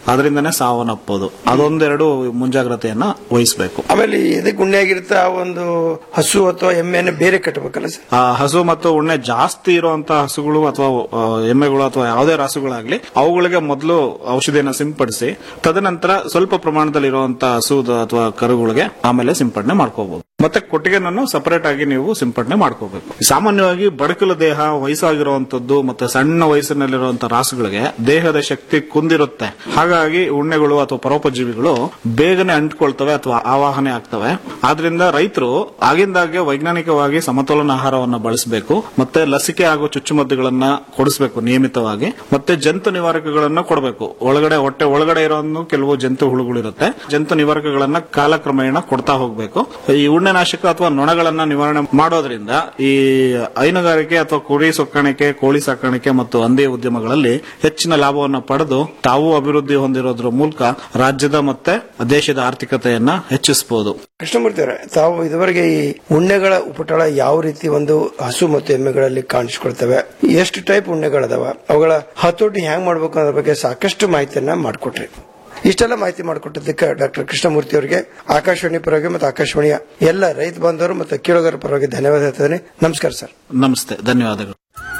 ಅದರಿಂದನೇ ಸಾವನ್ನಪ್ಪೋದು ಅದೊಂದೆರಡು ಮುಂಜಾಗ್ರತೆಯನ್ನ ವಹಿಸಬೇಕು
ಆಮೇಲೆ ಎದಕ್ಕೆ ಉಣ್ಣೆ ಆಗಿರುತ್ತೆ ಆ ಒಂದು ಹಸು ಅಥವಾ ಎಮ್ಮೆನ ಬೇರೆ ಕಟ್ಟಬೇಕಲ್ಲ ಸರ್
ಆ ಹಸು ಮತ್ತು ಉಣ್ಣೆ ಜಾಸ್ತಿ ಇರುವಂತಹ ಹಸುಗಳು ಅಥವಾ ಆ, ಎಮ್ಮೆಗಳು ಅಥವಾ ಯಾವುದೇ ರಾಸುಗಳಾಗ್ಲಿ ಅವುಗಳಿಗೆ ಮೊದಲು ಔಷಧಿಯನ್ನ ಸಿಂಪಡಿಸಿ ತದನಂತರ ಸ್ವಲ್ಪ ಪ್ರಮಾಣದಲ್ಲಿ ಇರುವಂತಹ ಹಸು ಅಥವಾ ಕರುಗಳಿಗೆ ಆಮೇಲೆ ಸಿಂಪಡಣೆ ಮಾಡ್ಕೋಬಹುದು ಮತ್ತೆ ಕೊಟ್ಟಿಗೆನನ್ನು ಸಪರೇಟ್ ಆಗಿ ನೀವು ಸಿಂಪಡಣೆ ಮಾಡ್ಕೋಬೇಕು ಸಾಮಾನ್ಯವಾಗಿ ಬಡಕಲ ದೇಹ ವಯಸ್ಸಾಗಿರುವಂತದ್ದು ಮತ್ತೆ ಸಣ್ಣ ವಯಸ್ಸಿನಲ್ಲಿರುವಂತಹ ರಾಸುಗಳಿಗೆ ದೇಹದ ಶಕ್ತಿ ಕುಂದಿರುತ್ತೆ ಹಾಗಾಗಿ ಉಣ್ಣೆಗಳು ಅಥವಾ ಪರೋಪಜೀವಿಗಳು ಬೇಗನೆ ಅಂಟ್ಕೊಳ್ತವೆ ಅಥವಾ ಆವಾಹನೆ ಆಗ್ತವೆ ಆದ್ರಿಂದ ರೈತರು ಆಗಿಂದಾಗೆ ವೈಜ್ಞಾನಿಕವಾಗಿ ಸಮತೋಲನ ಆಹಾರವನ್ನು ಬಳಸಬೇಕು ಮತ್ತೆ ಲಸಿಕೆ ಹಾಗೂ ಚುಚ್ಚುಮದ್ದುಗಳನ್ನ ಕೊಡಿಸಬೇಕು ನಿಯಮಿತವಾಗಿ ಮತ್ತೆ ಜಂತು ನಿವಾರಕಗಳನ್ನ ಕೊಡಬೇಕು ಒಳಗಡೆ ಹೊಟ್ಟೆ ಒಳಗಡೆ ಇರೋ ಕೆಲವು ಜಂತು ಹುಳುಗಳಿರುತ್ತೆ ಜಂತು ನಿವಾರಕಗಳನ್ನ ಕಾಲಕ್ರಮೇಣ ಕೊಡ್ತಾ ಹೋಗ್ಬೇಕು ಈ ಉಣ್ಣೆನಾಶಕ ಅಥವಾ ನೊಣಗಳನ್ನ ನಿವಾರಣೆ ಮಾಡೋದ್ರಿಂದ ಈ ಹೈನುಗಾರಿಕೆ ಅಥವಾ ಕುರಿ ಸಾಕಾಣಿಕೆ ಕೋಳಿ ಸಾಕಾಣಿಕೆ ಮತ್ತು ಹಂದಿ ಉದ್ಯಮಗಳಲ್ಲಿ ಹೆಚ್ಚಿನ ಲಾಭವನ್ನು ಪಡೆದು ತಾವು ಅಭಿವೃದ್ಧಿ ಹೊಂದಿರೋದ್ರ ಮೂಲಕ ರಾಜ್ಯದ ಮತ್ತೆ ದೇಶದ ಆರ್ಥಿಕತೆಯನ್ನ ಹೆಚ್ಚಿಸಬಹುದು
ಕೃಷ್ಣಮೂರ್ತಿ ಅವರೇ ತಾವು ಇದುವರೆಗೆ ಈ ಉಣ್ಣೆಗಳ ಉಪಟಳ ಯಾವ ರೀತಿ ಒಂದು ಹಸು ಮತ್ತು ಎಮ್ಮೆಗಳಲ್ಲಿ ಕಾಣಿಸ್ಕೊಳ್ತವೆ ಎಷ್ಟು ಟೈಪ್ ಉಣ್ಣೆಗಳದಾವ ಅವುಗಳ ಹತೋಟಿ ಹ್ಯಾಂಗ್ ಮಾಡ್ಬೇಕು ಅನ್ನೋದ್ರ ಬಗ್ಗೆ ಸಾಕಷ್ಟು ಮಾಹಿತಿಯನ್ನ ಮಾಡಿಕೊಟ್ರಿ ಇಷ್ಟೆಲ್ಲ ಮಾಹಿತಿ ಮಾಡಿಕೊಟ್ಟಿದ್ದಕ್ಕೆ ಡಾಕ್ಟರ್ ಕೃಷ್ಣಮೂರ್ತಿ ಅವರಿಗೆ ಆಕಾಶವಾಣಿ ಪರವಾಗಿ ಮತ್ತು ಆಕಾಶವಾಣಿಯ ಎಲ್ಲ ರೈತ ಬಾಂಧವರು ಮತ್ತು ಕೇಳುಗರ ಪರವಾಗಿ ಧನ್ಯವಾದ ಹೇಳ್ತಿದ್ದೇನೆ ನಮಸ್ಕಾರ ಸರ್
ನಮಸ್ತೆ ಧನ್ಯವಾದಗಳು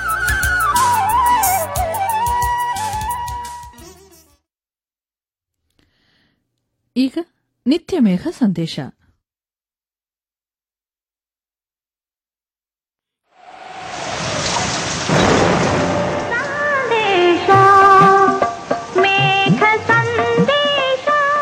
ಈಗ ನಿತ್ಯ ಮೇಘ ಸಂದೇಶ
ಸಂದೇಶ ಮೇಘ ಸಂದೇಶ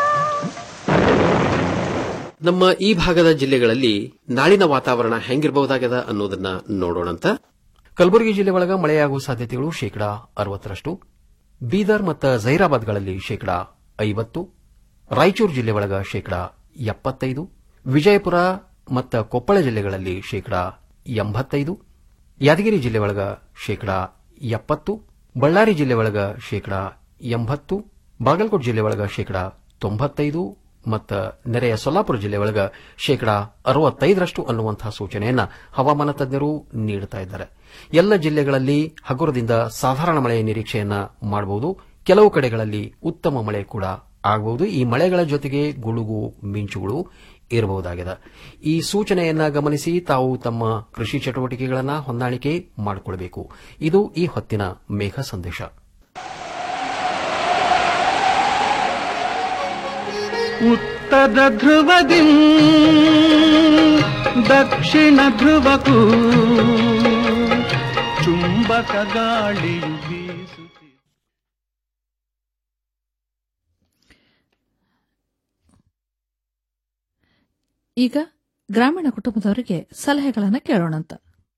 ನಮ್ಮ ಈ ಭಾಗದ ಜಿಲ್ಲೆಗಳಲ್ಲಿ ನಾಳಿನ ವಾತಾವರಣ ಹೆಂಗಿರಬಹುದಾಗದ ಅನ್ನೋದನ್ನ ನೋಡೋಣಂತ
ಕಲಬುರಗಿ ಜಿಲ್ಲೆ ಒಳಗ ಮಳೆಯಾಗುವ ಸಾಧ್ಯತೆಗಳು ಶೇಕಡಾ ಅರವತ್ತರಷ್ಟು ಬೀದರ್ ಮತ್ತು ಜೈರಾಬಾದ್ಗಳಲ್ಲಿ ಶೇಕಡಾ ಐವತ್ತು ರಾಯಚೂರು ಜಿಲ್ಲೆ ಒಳಗ ಶೇಕಡಾ ಎಪ್ಪತ್ತೈದು ವಿಜಯಪುರ ಮತ್ತು ಕೊಪ್ಪಳ ಜಿಲ್ಲೆಗಳಲ್ಲಿ ಶೇಕಡಾ ಎಂಬತ್ತೈದು ಯಾದಗಿರಿ ಜಿಲ್ಲೆ ಒಳಗ ಶೇಕಡಾ ಎಪ್ಪತ್ತು ಬಳ್ಳಾರಿ ಜಿಲ್ಲೆ ಒಳಗ ಶೇಕಡಾ ಎಂಬತ್ತು ಬಾಗಲಕೋಟೆ ಜಿಲ್ಲೆ ಒಳಗ ಶೇಕಡಾ ತೊಂಬತ್ತೈದು ಮತ್ತು ನೆರೆಯ ಸೊಲ್ಲಾಪುರ ಜಿಲ್ಲೆ ಒಳಗ ಶೇಕಡಾ ಅರವತ್ತೈದರಷ್ಟು ಅನ್ನುವಂತಹ ಸೂಚನೆಯನ್ನ ಹವಾಮಾನ ತಜ್ಞರು ನೀಡುತ್ತಾ ಇದ್ದಾರೆ ಎಲ್ಲ ಜಿಲ್ಲೆಗಳಲ್ಲಿ ಹಗುರದಿಂದ ಸಾಧಾರಣ ಮಳೆಯ ನಿರೀಕ್ಷೆಯನ್ನ ಮಾಡಬಹುದು ಕೆಲವು ಕಡೆಗಳಲ್ಲಿ ಉತ್ತಮ ಮಳೆ ಕೂಡ ಆಗಬಹುದು ಈ ಮಳೆಗಳ ಜೊತೆಗೆ ಗುಡುಗು ಮಿಂಚುಗಳು ಇರಬಹುದಾಗಿದೆ ಈ ಸೂಚನೆಯನ್ನ ಗಮನಿಸಿ ತಾವು ತಮ್ಮ ಕೃಷಿ ಚಟುವಟಿಕೆಗಳನ್ನ ಹೊಂದಾಣಿಕೆ ಮಾಡಿಕೊಳ್ಳಬೇಕು ಇದು ಈ ಹೊತ್ತಿನ ಮೇಘ ಸಂದೇಶ
ಉತ್ತರ ಧ್ರುವದಿ ದಕ್ಷಿಣ ಧ್ರುವಕ್ಕೂ ಚುಂಬಕ ಗಾಳಿಯು ಬೀಸುತ್ತಿದೆ
ಈಗ ಗ್ರಾಮೀಣ ಕುಟುಂಬದವರಿಗೆ ಸಲಹೆಗಳನ್ನು ಕೇಳೋಣಂತ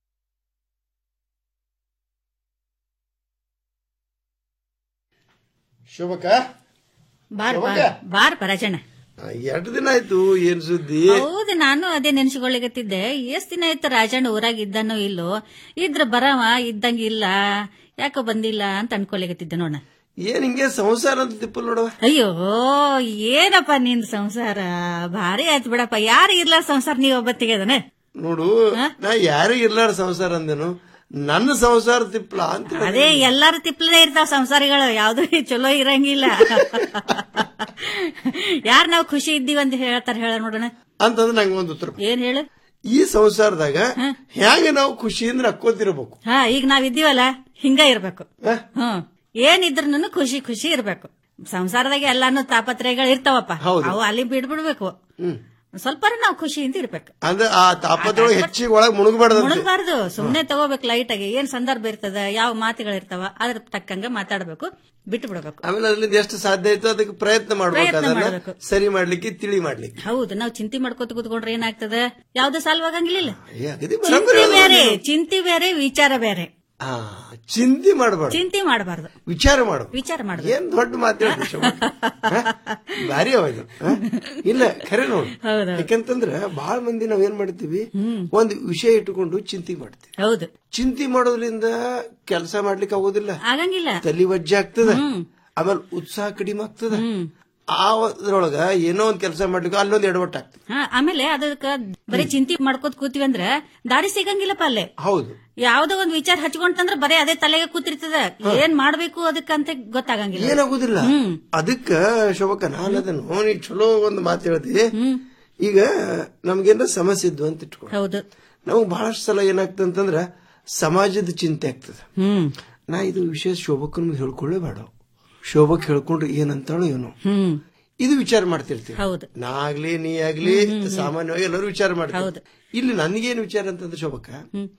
ಶೋಭಕ
ಬಾರ್ ಬಾರ್
ಯಾವಾಗ?
ಬಾರ್ ಪರಾಜಣ
ಎರಡು ದಿನ ಆಯ್ತು ಏನ್ ಸುದ್ದಿ
ಹೌದು ನಾನು ಅದೇ ನೆನ್ಸ್ಕೊಳ್ಳಿಗತ್ತಿದ್ದೆ ಎಷ್ಟ್ ದಿನ ಆಯ್ತು ರಾಜಣ್ಣ ಊರಾಗ ಇದ್ದಾನೋ ಇಲ್ಲೋ ಇದ್ರ ಬರವ ಇದ್ದಂಗ ಇಲ್ಲ ಯಾಕೋ ಬಂದಿಲ್ಲ ಅಂತ ಅನ್ಕೊಳಿಗತ್ತಿದ್ದೆ ನೋಡ
ಏನ್ ಹಿಂಗೆ ಸಂಸಾರ ಅಂತ ತಿಪ್ಪಲ್ ನೋಡವ
ಅಯ್ಯೋ ಏನಪ್ಪ ನಿಂದ ಸಂಸಾರ ಭಾರಿ ಆಯ್ತು ಬಿಡಪ್ಪ ಯಾರು ಇರ್ಲ ಸಂಸಾರ ನೀವ್ ಒಬ್ಬತ್ತಿಗೆ ಅದನ
ನೋಡು ನಾ ಯಾರಿಗ ಇರ್ಲಾರ ಸಂಸಾರ ಅಂದೇನು ನನ್ನ ಸಂಸಾರ ತಿಪ್ಪಲ ಅಂತ ಹೇಳಿದೆ.
ಅದೇ ಎಲ್ಲಾರು ತಿಪ್ಲದೇ ಇರ್ತಾವ ಸಂಸಾರಿಗಳು ಯಾವ್ದು ಚಲೋ ಇರಂಗಿಲ್ಲ ಯಾರ್ ನಾವ್ ಖುಷಿ ಇದ್ದೀವಿ ಅಂತ ಹೇಳ್ತಾರ ಹೇಳ ನೋಡೋಣ
ಅಂತಂದ್ರೆ ನಂಗೆ ಒಂದು ಉತ್ತರ
ಏನ್ ಹೇಳು
ಈ ಸಂಸಾರದಾಗ ಹೆಂಗ ನಾವು ಖುಷಿಯಿಂದ ನಕ್ಕೋತಿರ್ಬೇಕು
ಹಾ ಈಗ ನಾವ್ ಇದ್ದೀವಲ್ಲ ಹಿಂಗ ಇರ್ಬೇಕು ಹ್ಮ್ ಏನಿದ್ರು ಖುಷಿ ಖುಷಿ ಇರ್ಬೇಕು ಸಂಸಾರದಾಗ ಎಲ್ಲಾನು ತಾಪತ್ರಯಗಳು ಇರ್ತಾವಪ್ಪ ಅವು ಅಲ್ಲಿ ಬಿಡ್ಬಿಡ್ಬೇಕು ಸ್ವಲ್ಪ ನಾವು ಖುಷಿಯಿಂದ ಇರ್ಬೇಕು
ಅಂದ್ರೆ ಆ ತಾಪತ್ರೊಳಗೆ ಹೆಚ್ಚಿಗೆ ಒಳಗ್ ಮುಳುಗಬಾರ್ದಂತೆ
ಮುಳುಗಬಾರ್ದು ಸುಮ್ನೆ ತಗೋಬೇಕು ಲೈಟ್ ಆಗಿ ಏನ್ ಸಂದರ್ಭ ಇರ್ತದ ಯಾವ ಮಾತುಗಳಿರ್ತಾವ ಅದ್ರ ತಕ್ಕಂಗ ಮಾತಾಡ್ಬೇಕು ಬಿಟ್ಟು ಬಿಡ್ಬೇಕು
ಆಮೇಲೆ ಅದ್ರಿಂದ ಎಷ್ಟು ಸಾಧ್ಯ ಆಯ್ತು ಅದಕ್ಕೆ ಪ್ರಯತ್ನ ಮಾಡ್ಬೇಕು
ಪ್ರಯತ್ನ
ಅದನ್ನ
ಮಾಡ್ಬೇಕು.
ಸರಿ ಮಾಡ್ಲಿಕ್ಕೆ ತಿಳಿ ಮಾಡ್ಲಿಕ್ಕೆ
ಹೌದು ನಾವು ಚಿಂತೆ ಮಾಡ್ಕೋತ ಕೂತ್ಕೊಂಡ್ರೆ ಏನಾಗ್ತದ ಯಾವ್ದು ಸಾಲ್ವಾಗಂಗಿಲ್ಲ
ಏ, ಅಗದಿ ಬರೋಬ್ಬರಿ
ಚಿಂತೆ
ಅಲ್ವಾ
ಬೇರೆ
ನೀವು?
ಚಿಂತೆ ಬೇರೆ ವಿಚಾರ ಬೇರೆ
ಆ, ಚಿಂತೆ ಮಾಡಬಾರ್ದು
ಚಿಂತೆ ಮಾಡಬಾರ್ದು
ವಿಚಾರ ಮಾಡು
ವಿಚಾರ ಮಾಡ್ಬೇಕು
ಏನ್ ದೊಡ್ಡ ಮಾತಾಡ ಭಾರಿ ಅವ ಇದು ಹ? ಇಲ್ಲ ಖರೆ ನೋಡು ಯಾಕಂತಂದ್ರ ಬಹಳ ಮಂದಿ ನಾವ್ ಏನ್ ಮಾಡ್ತೀವಿ ಒಂದ್ ವಿಷಯ ಇಟ್ಟುಕೊಂಡು ಚಿಂತೆ ಮಾಡ್ತೀವಿ
ಹೌದು
ಚಿಂತೆ ಮಾಡೋದ್ರಿಂದ ಕೆಲಸ ಮಾಡ್ಲಿಕ್ಕೆ ಆಗೋದಿಲ್ಲ
ಆಗಂಗಿಲ್ಲ
ತಲಿ ವಜ್ಜೆ ಆಗ್ತದ ಆಮೇಲೆ ಉತ್ಸಾಹ ಕಡಿಮೆ ಆಗ್ತದ ಆ ಅದ್ರೊಳಗ ಏನೋ ಒಂದ್ ಕೆಲಸ ಮಾಡ್ಲಿಕ್ಕೆ ಅಲ್ಲೊಂದ್ ಎಡವಟ್ಟು ಆಗ್ತದೆ
ಹಾ ಆಮೇಲೆ ಅದಕ್ಕ ಬರೀ ಚಿಂತೆ ಮಾಡ್ಕೋತ ಕೂತೀವಿ ಅಂದ್ರ ದಾರಿ ಸಿಗಂಗಿಲ್ಲಪ್ಪ ಅಲ್ಲೇ
ಹೌದು
ಯಾವ್ದೋ ಒಂದ್ ವಿಚಾರ ಹಚ್ಕೊಂತಂದ್ರ ಬರೀ ಅದೇ ತಲೆಗೆ ಕೂತಿರ್ತದ ಏನ್ ಮಾಡ್ಬೇಕು ಅದಕ್ಕಂತ ಗೊತ್ತಾಗಂಗಿಲ್ಲ
ಏನಾಗುದಿಲ್ಲ ಅದಕ್ಕ ಶೋಭಕ್ಕ ನಾನು ಅದನ್ನು ನೀ ಚಲೋ ಒಂದು ಮಾತು ಹೇಳ್ತಿ ಈಗ ನಮ್ಗೇನ ಸಮಸ್ಯೆ ಇದ್ವು ಅಂತ ಇಟ್ಕೊ
ಹೌದು
ನಮಗ್ ಬಹಳಷ್ಟು ಸಲ ಏನಾಗ್ತದೆ ಅಂತಂದ್ರ ಸಮಾಜದ ಚಿಂತೆ ಆಗ್ತದೆ
ಹ್ಮ್
ನಾ ಇದು ವಿಷಯ ಶೋಭಕ್ಕನ ಹೇಳ್ಕೊಳ್ಳೇ ಬೇಡ ಶೋಭಕ್ ಹೇಳ್ಕೊಂಡ್ರೆ ಏನಂತಾಳು ಏನೋ
ಹ್ಮ್
ಇದು ವಿಚಾರ ಮಾಡ್ತಿರ್ತೀವಿ
ಹೌದು
ನಾ ಆಗ್ಲಿ ನೀ ಆಗ್ಲಿ ಸಾಮಾನ್ಯವಾಗಿ ಎಲ್ಲರೂ ವಿಚಾರ ಮಾಡ್ತೀವಿ ಇಲ್ಲಿ ನನಗೇನು ವಿಚಾರ ಅಂತಂದ್ರೆ ಶೋಭಕ್ಕ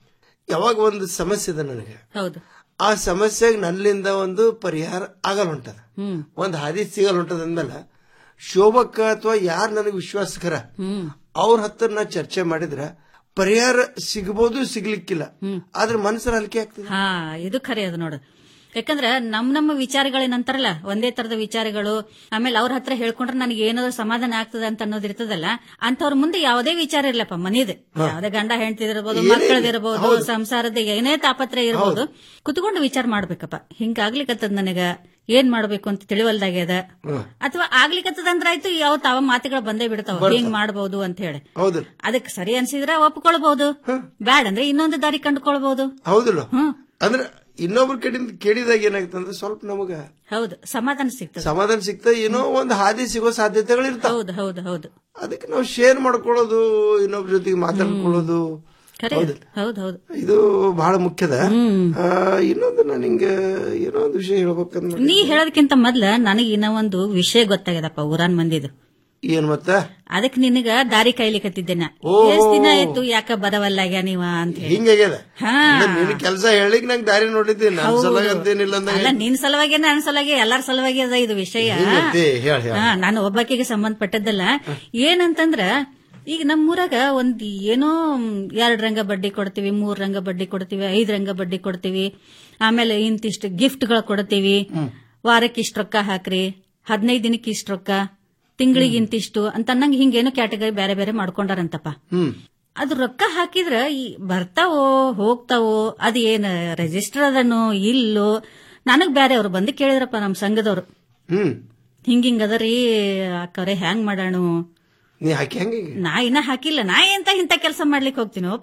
ಯಾವಾಗ ಒಂದು ಸಮಸ್ಯೆ ಇದೆ ನನಗೆ
ಹೌದು
ಆ ಸಮಸ್ಯೆಗೆ ನನ್ನಿಂದ ಒಂದು ಪರಿಹಾರ ಆಗಲ್ಲ ಹೊಂಟದ
ಹ್ಮ್
ಒಂದು ಹಾದಿ ಸಿಗಲ್ಲ ಹೊಂಟದ ಅಂದ್ಮೇಲೆ ಶೋಭಕ್ಕ ಅಥವಾ ಯಾರು ನನಗೆ ವಿಶ್ವಾಸಕರ
ಹ್ಮ್
ಅವ್ರ ಹತ್ರ ನಾ ಚರ್ಚೆ ಮಾಡಿದ್ರ ಪರಿಹಾರ ಸಿಗಬಹುದು ಸಿಗ್ಲಿಕ್ಕಿಲ್ಲ ಆದ್ರೆ ಮನಸ್ಸರ ಹಲಿಕೆ ಆಗ್ತದೆ
ಹಾ ಇದು ಖರೆ ಅದು ನೋಡು ಯಾಕಂದ್ರ ನಮ್ ನಮ್ಮ ವಿಚಾರಗಳೇನಂತಾರಲ್ಲ ಒಂದೇ ತರದ ವಿಚಾರಗಳು ಆಮೇಲೆ ಅವ್ರ ಹತ್ರ ಹೇಳ್ಕೊಂಡ್ರೆ ನನಗೆ ಏನಾದ್ರು ಸಮಾಧಾನ ಆಗ್ತದ ಅಂತ ಅನ್ನೋದು ಇರ್ತದಲ್ಲ ಅಂತವ್ರ ಮುಂದೆ ಯಾವುದೇ ವಿಚಾರ ಇರ್ಲಪ್ಪ ಮನಿದ್ ಯಾವ್ದೇ ಗಂಡ ಹೆಂಡತಿದಿರ್ಬೋದು ಮಕ್ಕಳದಿರ್ಬೋದು ಸಂಸಾರದ ಏನೇ ತಾಪತ್ರೆ ಇರ್ಬೋದು ಕುತ್ಕೊಂಡು ವಿಚಾರ ಮಾಡ್ಬೇಕಪ್ಪ ಹಿಂಗಾಗ್ಲಿಕ್ಕತ್ತದ ನನಗ ಏನ್ ಮಾಡ್ಬೇಕು ಅಂತ ತಿಳಿವಲ್ದಾಗ್ಯದ ಅಥವಾ ಆಗ್ಲಿಕ್ಕತ್ತದ ಅಂದ್ರಾಯ್ತು ಯಾವ ತಾವ ಮಾತುಗಳು ಬಂದೇ ಬಿಡ್ತಾವ ಹಿಂಗ್ ಮಾಡ್ಬೋದು ಅಂತ ಹೇಳಿ
ಹೌದು
ಅದಕ್ಕೆ ಸರಿ ಅನ್ಸಿದ್ರ ಒಪ್ಕೊಳ್ಬಹುದು ಬ್ಯಾಡ್ ಅಂದ್ರೆ ಇನ್ನೊಂದು ದಾರಿ ಕಂಡುಕೊಳ್ಬಹುದು
ಹೌದಲ್ಲ ಅಂದ್ರೆ ಇನ್ನೊಬ್ರ ಕಡೆಯಿಂದ ಕೇಳಿದಾಗ ಏನಾಗುತ್ತೆ ಅಂದ್ರೆ ಸ್ವಲ್ಪ ನಮಗ
ಹೌದು ಸಮಾಧಾನ ಸಿಗ್ತದೆ
ಸಮಾಧಾನ ಸಿಗ್ತಾ ಏನೋ ಒಂದು ಹಾದಿ ಸಿಗೋ ಸಾಧ್ಯತೆಗಳು ಇರ್ತಾವ
ಹೌದು ಹೌದು ಹೌದು
ಅದಕ್ಕೆ ನಾವು ಶೇರ್ ಮಾಡ್ಕೊಳ್ಳೋದು ಇನ್ನೊಬ್ರ ಜೊತೆಗೆ ಮಾತಾಡ್ಕೊಳ್ಳೋದು
ಖರೆ
ಹೌದಲ್ಲ?
ಹೌದು ಹೌದು
ಇದು ಬಹಳ ಮುಖ್ಯದ ಆ, ಇನ್ನೊಂದು ನಾನು ಹಿಂಗ ಏನೋ ಒಂದು ವಿಷಯ ಹೇಳ್ಬೇಕಂದ್
ನೀ ಹೇಳೋದಕ್ಕಿಂತ ಮೊದ್ಲ ನನಗೆ ಇನ್ನೂ ಒಂದು ವಿಷಯ ಗೊತ್ತಾಗ್ಯದಪ್ಪ ಊರಾನ್ ಮಂದಿದು
ಏನ್ ಮತ್ತ
ಅದಕ್ಕೆ ನಿನಗ ದಾರಿ ಕಾಯ್ಲಿಕತ್ತಿದ್ದೆ ನಾ
ಓ.
ಎಷ್ಟ್ ದಿನ ಆಯ್ತು ಯಾಕ ಬರವಲ್ಲಾಗ್ಯ ನೀವ ಅಂತ ಹೇಳಿ
ಹಿಂಗಾಗ್ಯದ
ಹಾ
ನಿನ್ ಕೆಲಸ ಹೇಳಿಕ್ ನಂಗೆ ದಾರಿ ನೋಡಿದ್ದೆ ನನ್ನ
ಹೌದು.
ಸಲಗ ಅಂತೇನಿಲ್ಲ ಅಂದಂಗ
ಅಲ್ಲ ನಿನ್ ಸಲುವಾಗಿ ನನ್ನ ಸಲುವಾಗಿ ಎಲ್ಲಾರ ಸಲುವಾಗಿ ಅದ ಇದು ವಿಷಯ
ಹಿಂಗಂತೆ, ಹೇಳ್ ಹೇಳ್.
ಹಾ ನಾನು ಒಬ್ಬಾಕಿಗೆ ಸಂಬಂಧಪಟ್ಟದ್ದಲ್ಲ ಏನಂತಂದ್ರ ಈಗ ನಮ್ಮೂರಾಗ ಒಂದ್ ಏನೋ ಎರಡ್ ರಂಗ ಬಡ್ಡಿ ಕೊಡ್ತೀವಿ ಮೂರ್ ರಂಗ ಬಡ್ಡಿ ಕೊಡ್ತೀವಿ ಐದ್ ರಂಗ ಬಡ್ಡಿ ಕೊಡ್ತೀವಿ ಆಮೇಲೆ ಇಂತಿಷ್ಟು ಗಿಫ್ಟ್ಗಳು ಕೊಡ್ತೀವಿ ವಾರಕ್ಕೆ ಇಷ್ಟು ರೊಕ್ಕ ಹಾಕ್ರಿ ಹದಿನೈದು ದಿನಕ್ಕೆ ಇಷ್ಟು ರೊಕ್ಕ ತಿಂಗಳಿಗೆ ಇಂತಿಷ್ಟು ಅಂತ ಅನ್ನಂಗ್ ಹಿಂಗೇನೋ ಕ್ಯಾಟಗರಿ ಬೇರೆ ಬೇರೆ ಮಾಡ್ಕೊಂಡಾರಂತಪ್ಪ
ಹ್ಮ್
ಅದು ರೊಕ್ಕ ಹಾಕಿದ್ರ ಈ ಬರ್ತಾವೋ ಹೋಗ್ತಾವೋ ಅದ್ ಏನ್ ರಿಜಿಸ್ಟರ್ ಅದನೋ ಇಲ್ಲೋ ನನಗ್ ಬ್ಯಾರೆ ಅವ್ರು ಬಂದು ಕೇಳಿದ್ರಪ್ಪ ನಮ್ ಸಂಘದವ್ರು
ಹ್ಮ್
ಹಿಂಗಿಂಗ್ ಅದರಿ ಅಕ್ಕವ್ರೆ ಹ್ಯಾಂಗ್ ಮಾಡೋಣ
ನೀ ಹಾಕಿ ಹೆಂಗ
ನಾ ಇನ್ನ ಹಾಕಿಲ್ಲ ನಾ ಎಂತ ಇಂತ ಕೆಲಸ ಮಾಡ್ಲಿಕ್ಕೆ ಹೋಗ್ತೀನೋಪ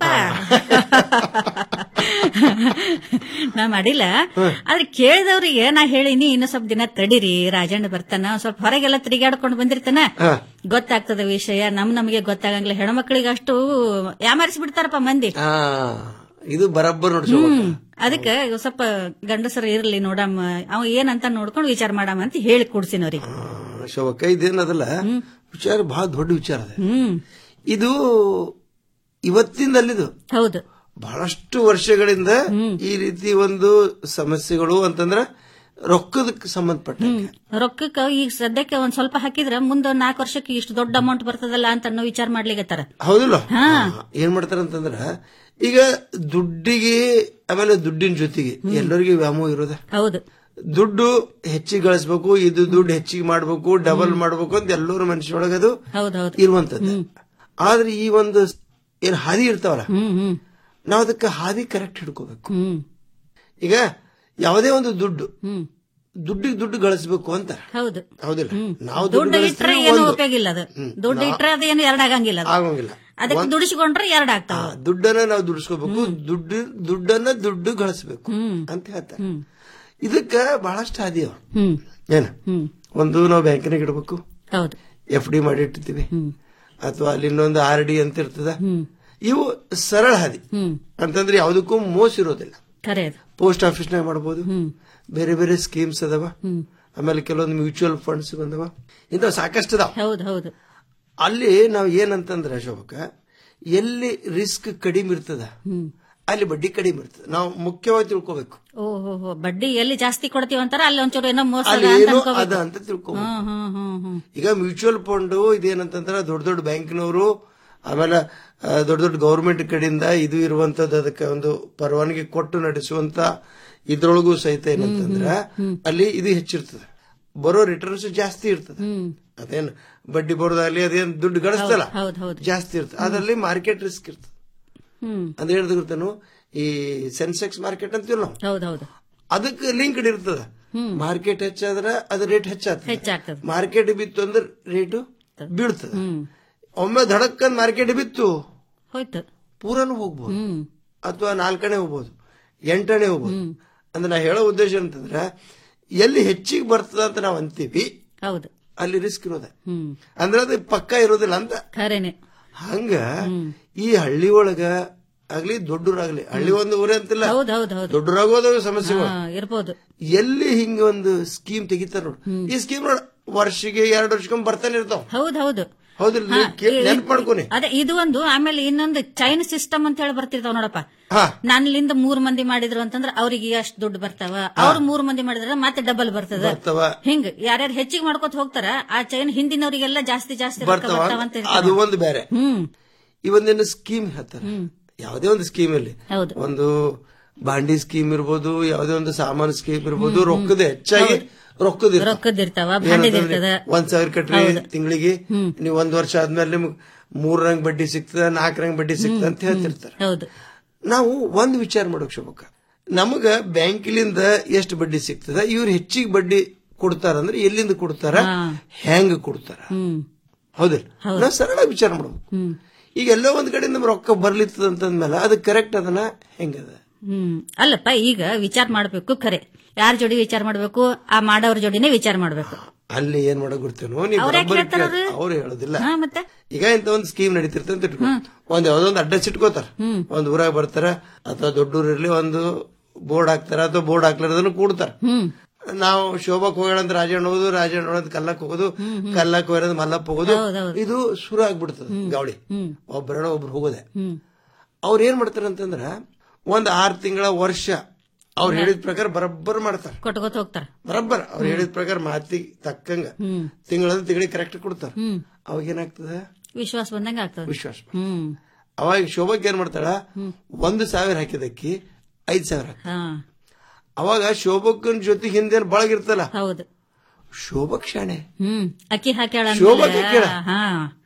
ನಾ ಮಾಡಿಲ್ಲ ಆದ್ರೆ ಕೇಳಿದವ್ರಿಗೆ ನಾ ಹೇಳಿನಿ ಇನ್ನು ಸ್ವಲ್ಪ ದಿನ ತಡೀರಿ ರಾಜಣ್ಣ ಬರ್ತಾನ ಒಂದ್ ಸ್ವಲ್ಪ ಹೊರಗೆಲ್ಲ ತಿರುಗಾಡ್ಕೊಂಡು ಬಂದಿರ್ತಾನ ಗೊತ್ತಾಗ್ತದ ವಿಷಯ ನಮ್ ನಮಗೆ ಗೊತ್ತಾಗಂಗಿಲ್ಲ ಹೆಣ್ಮಕ್ಳಿಗೆ ಅಷ್ಟು ಯಾಮಾರಿಸಿ ಬಿಡ್ತಾರಪ್ಪ ಮಂದಿ
ಆ ಇದು ಬರಬ್ಬರ್ ನೋಡಿ
ಹ್ಮ್ ಅದಕ್ಕೆ ಸ್ವಲ್ಪ ಗಂಡಸರು ಇರ್ಲಿ ನೋಡಮ್ಮ ಅವ ಏನಂತ ನೋಡ್ಕೊಂಡು ವಿಚಾರ ಮಾಡಮ್ಮ ಅಂತ ಹೇಳಿ ಕೂಡ್ಸಿನವ್ರಿಗೆ
ಶೋಭಕ್ಕ ಇದೇನದಲ್ಲ ವಿಚಾರ ಬಹಳ ದೊಡ್ಡ ವಿಚಾರ ಅದ
ಹ್ಮ್
ಇದು ಇವತ್ತಿಂದಲ್ಲಿದು
ಹೌದು
ಬಹಳಷ್ಟು ವರ್ಷಗಳಿಂದ ಈ ರೀತಿ ಒಂದು ಸಮಸ್ಯೆಗಳು ಅಂತಂದ್ರ ರೊಕ್ಕದಕ್ಕೆ ಸಂಬಂಧಪಟ್ಟ
ರೊಕ್ಕಕ್ಕ ಈಗ ಸದ್ಯಕ್ಕೆ ಒಂದ್ ಸ್ವಲ್ಪ ಹಾಕಿದ್ರ ಮುಂದೆ ನಾಲ್ಕು ವರ್ಷಕ್ಕೆ ಇಷ್ಟು ದೊಡ್ಡ ಅಮೌಂಟ್ ಬರ್ತದಲ್ಲ ಅಂತ ಅನ್ನೋ ವಿಚಾರ ಮಾಡ್ಲಿಕತ್ತಾರ
ಹೌದಿಲ್ಲ
ಹಾ.
ಏನ್ ಮಾಡ್ತಾರಂತಂದ್ರ ಈಗ ದುಡ್ಡಿಗೆ ಆಮೇಲೆ ದುಡ್ಡಿನ ಜೊತೆಗೆ ಎಲ್ಲರಿಗೂ ವ್ಯಾಮೋಹ ಇರೋದ
ಹೌದು
ದುಡ್ಡು ಹೆಚ್ಚಿಗೆ ಗಳಿಸ್ಬೇಕು ಇದು ದುಡ್ಡು ಹೆಚ್ಚಿಗೆ ಮಾಡ್ಬೇಕು ಡಬಲ್ ಮಾಡ್ಬೇಕು ಅಂತ ಎಲ್ಲರ ಮನುಷ್ಯೊಳಗೆ ಅದು
ಹೌದೌದು
ಇರುವಂತದ್ದು ಆದ್ರೆ ಈ ಒಂದು ಏನ್ ಹಾದಿ ಇರ್ತಾವಲ್ಲ
ಹ್ಮ್ ಹ್ಮ್
ನಾವ್ ಅದಕ್ಕೆ ಹಾದಿ ಕರೆಕ್ಟ್ ಹಿಡ್ಕೋಬೇಕು
ಹ್ಮ್
ಈಗ ಯಾವುದೇ ಒಂದು ದುಡ್ಡು
ಹ್ಮ್
ದುಡ್ಡಿಗೆ ದುಡ್ಡು ಗಳಿಸ್ಬೇಕು ಅಂತ
ಹೌದು
ಹೌದಿಲ್ಲ ನಾವು
ದುಡ್ಡು ಇಟ್ರೆ
ಗಳಿಸ್ತೀವಿ
ಏನು
ಒಂದು.
ಉಪಯೋಗ ಇಲ್ಲ ಅದು
ಹ್ಮ್.
ದುಡ್ಡು
ನಾ-
ಇಟ್ರೆ ಅದೇನು ಎರಡಾಗಂಗಿಲ್ಲ ಅದು.
ಆಗೋಂಗಿಲ್ಲ
ಅದಕ್ಕೆ ದುಡಿಸ್ಕೊಂಡ್ರೆ ಎರಡ್ ಆಗ್ತಾವ
ಆ, ದುಡ್ಡನ್ನ ನಾವು ದುಡಿಸ್ಕೋಬೇಕು ದುಡ್ಡು ದುಡ್ಡನ್ನ ದುಡ್ಡು ಗಳಿಸ್ಬೇಕು ಅಂತ ಹೇಳ್ತಾರೆ ಇದಕ್ಕ ಬಹಳಷ್ಟು ಹಾದಿ ಅವ
ಹ್ಮ್
ಏನ ಒಂದು ನಾವು ಬ್ಯಾಂಕಿನಾಗ ಇಡಬೇಕು
ಹೌದು
ಎಫ್ ಡಿ ಮಾಡಿ ಇಟ್ಟಿರ್ತೀವಿ ಅಥವಾ ಅಲ್ಲಿ ಇನ್ನೊಂದು ಆರ್ ಡಿ ಅಂತ ಇರ್ತದ ಇವು ಸರಳ ಹಾದಿ ಅಂತಂದ್ರೆ ಯಾವುದಕ್ಕೂ ಮೋಸ ಇರೋದಿಲ್ಲ
ಖರೆ ಅದು
ಪೋಸ್ಟ್ ಆಫೀಸ್ನಾಗ ಮಾಡಬಹುದು ಬೇರೆ ಬೇರೆ ಸ್ಕೀಮ್ಸ್ ಅದಾವ ಆಮೇಲೆ ಕೆಲವೊಂದು ಮ್ಯೂಚುವಲ್ ಫಂಡ್ಸ್ ಬಂದವ ಇಂಥವು ಸಾಕಷ್ಟು ಅದಾವ
ಹೌದು ಹೌದು
ಅಲ್ಲಿ ನಾವು ಏನಂತಂದ್ರೆ ಶೋಭಕ ಎಲ್ಲಿ ರಿಸ್ಕ್ ಕಡಿಮೆ ಇರ್ತದ ಅಲ್ಲಿ ಬಡ್ಡಿ ಕಡಿಮೆ ಇರ್ತದೆ ನಾವು ಮುಖ್ಯವಾಗಿ ತಿಳ್ಕೋಬೇಕು
ಓಹೋ ಹೋ ಬಡ್ಡಿ ಎಲ್ಲಿ ಜಾಸ್ತಿ ಕೊಡ್ತೀವಿ ಅಂತಾರ ಅಲ್ಲಿ ಒಂಚೂರು ಏನೋ ಮೋಸ ಅದ
ಅಲ್ಲಿ
ಅಂತ
ಏನೋ
ಅನ್ಕೋಬೇಕು.
ಅದ ಅಂತ ತಿಳ್ಕೋಬೇಕು
ಹ್ಮ್ ಹ್ಮ್ ಹ್ಮ್ ಹ್ಮ್
ಈಗ ಮ್ಯೂಚುವಲ್ ಫಂಡ್ ಇದೇನಂತಂದ್ರೆ ದೊಡ್ಡ ದೊಡ್ಡ ಬ್ಯಾಂಕ್ನವರು ಆಮೇಲೆ ಆ, ದೊಡ್ಡ ದೊಡ್ಡ ಗೌರ್ಮೆಂಟ್ ಕಡೆಯಿಂದ ಇದು ಇರುವಂತದ್ದು ಅದಕ್ಕೆ ಒಂದು ಪರವಾನಗಿ ಕೊಟ್ಟು ನಡೆಸುವಂತ ಇದ್ರೊಳಗೂ ಸಹಿತ ಏನಂತಂದ್ರ ಅಲ್ಲಿ ಇದು ಹೆಚ್ಚಿರ್ತದೆ ಬರೋ ರಿಟರ್ನ್ಸ್ ಜಾಸ್ತಿ ಇರ್ತದೆ ಅದೇನು ಬಡ್ಡಿ ಬರೋದಾಗ್ಲಿ ಅದೇನ್ ದುಡ್ಡು ಗಳಿಸ್ತಲ್ಲ
ಹೌದು ಹೌದು
ಜಾಸ್ತಿ ಇರ್ತದೆ ಅದರಲ್ಲಿ ಮಾರ್ಕೆಟ್ ರಿಸ್ಕ್ ಇರ್ತದೆ
ಹ್ಮ್
ಅಂದ್ರೆ ಹೇಳಿದ ಗೊತ್ತೇನು ಈ ಸೆನ್ಸೆಕ್ಸ್ ಮಾರ್ಕೆಟ್ ಅಂತೀವಲ್ಲ ನಾವು
ಹೌದು ಹೌದು
ಅದಕ್ಕೆ ಲಿಂಕ್ಡ್ ಇರ್ತದ ಮಾರ್ಕೆಟ್ ಹೆಚ್ಚಾದ್ರ ಅದ್ರ ರೇಟ್ ಹೆಚ್ಚಾಗ್ತದೆ
ಹೆಚ್ಚಾಗ್ತದೆ
ಮಾರ್ಕೆಟ್ ಬಿತ್ತು ಅಂದ್ರೆ ರೇಟು ಬೀಳ್ತದೆ ಒಮ್ಮೆ ಧಡಕ್ಕಂದ್ ಮಾರ್ಕೆಟ್ ಬಿತ್ತು
ಹೋಯ್ತು
ಪೂರನು ಹೋಗ್ಬೋದು ಅಥವಾ ನಾಲ್ಕನೇ ಹೋಗ್ಬೋದು ಎಂಟನೇ ಹೋಗ್ಬೋದು ಅಂದ್ರೆ ನಾ ಹೇಳೋ ಉದ್ದೇಶ ಅಂತಂದ್ರೆ ಎಲ್ಲಿ ಹೆಚ್ಚಿಗೆ ಬರ್ತದ ಅಂತ ನಾವು ಅಂತೀವಿ
ಹೌದು
ಅಲ್ಲಿ ರಿಸ್ಕ್ ಇರೋದೆ
ಹ್ಮ್
ಅಂದ್ರೆ ಅದು ಪಕ್ಕ ಇರೋದಿಲ್ಲ ಅಂತ
ಖರೇನೆ
ಹಂಗ ಈ ಹಳ್ಳಿ ಒಳಗ ಆಗ್ಲಿ ದೊಡ್ಡೂರಾಗ್ಲಿ ಹಳ್ಳಿ ಒಂದು ಊರೇ ಅಂತಿಲ್ಲ
ಹೌದ್ ಹೌದ್ ಹೌದು
ದೊಡ್ಡರಾಗೋದು ಸಮಸ್ಯೆಗಳು
ಹಾ, ಇರ್ಬೋದು
ಎಲ್ಲಿ ಹಿಂಗ ಒಂದು ಸ್ಕೀಮ್ ತೆಗಿತಾರ ನೋಡು ಈ ಸ್ಕೀಮ್ ನೋಡ ವರ್ಷಿಗೆ ಎರಡು ವರ್ಷಕ್ಕೊಮ್ಮೆ ಬರ್ತಾನೆ ಇರ್ತಾವ
ಹೌದ್ ಹೌದು
ಹೌದಿಲ್ಲ
ಹಾ, ಈ-
ನೆನ್ಪು ಮಾಡ್ಕೊನಿ
ಅದೇ ಇದು ಒಂದು ಆಮೇಲೆ ಇನ್ನೊಂದು ಚೈನ್ ಸಿಸ್ಟಮ್ ಅಂತ ಹೇಳಿ ಬರ್ತಿರ್ತಾವ ನೋಡಪ್ಪ
ಹಾ
ನನ್ನಿಂದ ಮೂರ್ ಮಂದಿ ಮಾಡಿದ್ರು ಅಂತಂದ್ರೆ ಅವ್ರಿಗೆ ಅಷ್ಟು ದುಡ್ಡು ಬರ್ತಾವ ಅವ್ರು ಮೂರ್ ಮಂದಿ ಮಾಡಿದ್ರೆ ಮತ್ತೆ ಡಬಲ್ ಬರ್ತದ
ಬರ್ತಾವ
ಹಿಂಗ್ ಯಾರ್ಯಾರು ಹೆಚ್ಚಿಗೆ ಮಾಡ್ಕೊತ ಹೋಗ್ತಾರ ಆ ಚೈನ್ ಹಿಂದಿನವರಿಗೆಲ್ಲ ಜಾಸ್ತಿ ಜಾಸ್ತಿ ರೊಕ್ಕ
ಬರ್ತಾವ
ಬರ್ತಾವ ಅಂತ ಇರ್ತದೆ.
ಅದು ಒಂದು ಬೇರೆ
ಹ್ಮ್
ಈ ಒಂದೇನು ಸ್ಕೀಮ್ ಹೇಳ್ತಾರೆ ಯಾವುದೇ ಒಂದು ಸ್ಕೀಮ್ ಅಲ್ಲಿ
ಹೌದು
ಒಂದು ಬಾಂಡಿ ಸ್ಕೀಮ್ ಇರ್ಬೋದು ಯಾವುದೇ ಒಂದು ಸಾಮಾನು ಸ್ಕೀಮ್ ಇರ್ಬೋದು ರೊಕ್ಕದ ಹೆಚ್ಚಾಗಿ ರೊಕ್ಕದ ಇರ್ತಾವ.
ರೊಕ್ಕದಿರ್ತಾವ ಭಾಂಡೆದ್
ಏನಂತಂದ್ರೆ
ಇರ್ತದ
ಒಂದ್ ಸಾವಿರ ಕಟ್ರಿ ತಿಂಗಳಿಗೆ ನೀವು ಒಂದ್ ವರ್ಷ ಆದ್ಮೇಲೆ ನಿಮ್ಗೆ ಮೂರ್ ರಂಗ್ ಬಡ್ಡಿ ಸಿಗ್ತದ ನಾಲ್ಕು ರಂಗ್ ಬಡ್ಡಿ ಸಿಗ್ತದ ಅಂತ ಹೇಳ್ತಿರ್ತಾರೆ
ಹೌದು
ನಾವು ಒಂದ್ ವಿಚಾರ ಮಾಡೋಕ್ ಶುಭಕ್ಕ ನಮಗ ಬ್ಯಾಂಕಿಲಿಂದ ಎಷ್ಟು ಬಡ್ಡಿ ಸಿಗ್ತದ ಇವ್ರು ಹೆಚ್ಚಿಗೆ ಬಡ್ಡಿ ಕೊಡ್ತಾರಂದ್ರೆ ಎಲ್ಲಿಂದ ಕೊಡ್ತಾರ ಹೆಂಗ್ ಕೊಡ್ತಾರ
ಹ್ಮ್
ಹೌದಿಲ್ಲ ನಾವು ಸರಳ ವಿಚಾರ ಮಾಡ್ಬೇಕು
ಹ್ಮ್
ಈಗ ಎಲ್ಲೋ ಒಂದ್ ಕಡೆ ನಮ್ ರೊಕ್ಕ ಬರ್ಲಿತ್ತದ ಅಂತಂದ್ಮೇಲೆ ಅದು ಕರೆಕ್ಟ್ ಅದನ್ನ ಹೆಂಗದ
ಹ್ಮ್ ಅಲ್ಲಪ್ಪ ಈಗ ವಿಚಾರ ಮಾಡ್ಬೇಕು ಖರೆ ಯಾರ ಜೋಡಿ ವಿಚಾರ ಮಾಡ್ಬೇಕು ಆ ಮಾಡೋರ್ ಜೋಡಿನೇ ವಿಚಾರ ಮಾಡ್ಬೇಕು
ಅಲ್ಲಿ ಏನ್ ಮಾಡಕ್ ಗೊತ್ತೇನೋ ನೀವು
ಅವ್ರ್ ಯಾಕ್
ಬರೋಬ್ಬರಿ
ಹೇಳ್ತಾರ್
ಕೇಳ್-
ಅವ್ರು?
ಅವ್ರು ಹೇಳೋದಿಲ್ಲ
ಹಾ ಮತ್ತೆ
ಈಗ ಇಂತ ಒಂದ್ ಸ್ಕೀಮ್ ನಡೀತಿರ್ತಂತ ಅಂತ ಇಟ್ಕೊ ಒಂದ್ ಯಾವ್ದೋ ಒಂದು ಅಡ್ರೆಸ್ ಇಟ್ಕೋತಾರ ಒಂದ್ ಊರಾಗ ಬರ್ತಾರ ಅಥವಾ ದೊಡ್ಡ ಊರಿರ್ಲಿ ಒಂದು ಬೋರ್ಡ್ ಹಾಕ್ತಾರ ಅಥವಾ ಬೋರ್ಡ್ ಹಾಕ್ಲಾರ್ದನ್ನು ಕೂಡ್ತಾರ
ಹ್ಮ್
ನಾವು ಶೋಭಕ್ ಹೋಗೋಣ ಅಂತ ರಾಜಣ್ಣ ಹೋಗೋದು ರಾಜಣ್ಣ ಹೋಗೋದು ಕಲ್ಲಕ್ ಹೋಗೋದು ಕಲ್ಲಕ್ ಹೋಗೋದು ಮಲ್ಲಪ್ಪ ಹೋಗೋದು ಇದು ಶುರು ಆಗ್ಬಿಡ್ತದ ಗಾವಳಿ ಒಬ್ಬರಣ ಒಬ್ರು ಹೋಗೋದೆ
ಹ್ಮ್
ಅವ್ರ ಏನ್ ಮಾಡ್ತಾರ ಅಂತಂದ್ರ ಒಂದ್ ಆರ್ ತಿಂಗಳ ವರ್ಷ ಅವ್ರು ಹೇಳಿದ ಪ್ರಕಾರ ಬರಬ್ಬರ್ ಮಾಡ್ತಾರ
ಕೊಟ್ಕೋತ ಹೋಗ್ತಾರ
ಬರಬ್ಬರ್ ಅವ್ರು ಹೇಳಿದ ಪ್ರಕಾರ ಮಾತಿಗೆ ತಕ್ಕಂಗ
ಹ್ಮ್
ತಿಂಗಳ ತಿಂಗಳಿಗೆ ಕರೆಕ್ಟ್ ಕೊಡ್ತಾರ
ಹ್ಮ್
ಅವಾಗ ಏನಾಗ್ತದ
ವಿಶ್ವಾಸ ಬಂದಂಗ ಆಗ್ತದ
ವಿಶ್ವಾಸ
ಹ್ಮ್
ಅವಾಗ ಶೋಭಕ್ ಏನ್ ಮಾಡ್ತಾಳ ಒಂದು ಸಾವಿರ ಹಾಕಿದಕ್ಕಿ ಐದ್ ಸಾವಿರ ಹಾಕ್ತಾಳ.
ಹಾ
ಅವಾಗ ಶೋಭಕ್ಕನ್ ಜೊತೆ ಹಿಂದೆ ಬಳಗಿರ್ತಲ್ಲ
ಹೌದು
ಶೋಭಕ್ ಶಾಣೆ
ಹ್ಮ್ ಅಕ್ಕಿ ಹಾಕ್ಯಾಳ
ಶೋಭಾ ಹಾಕ್ಯಾಳ.
ಹಾ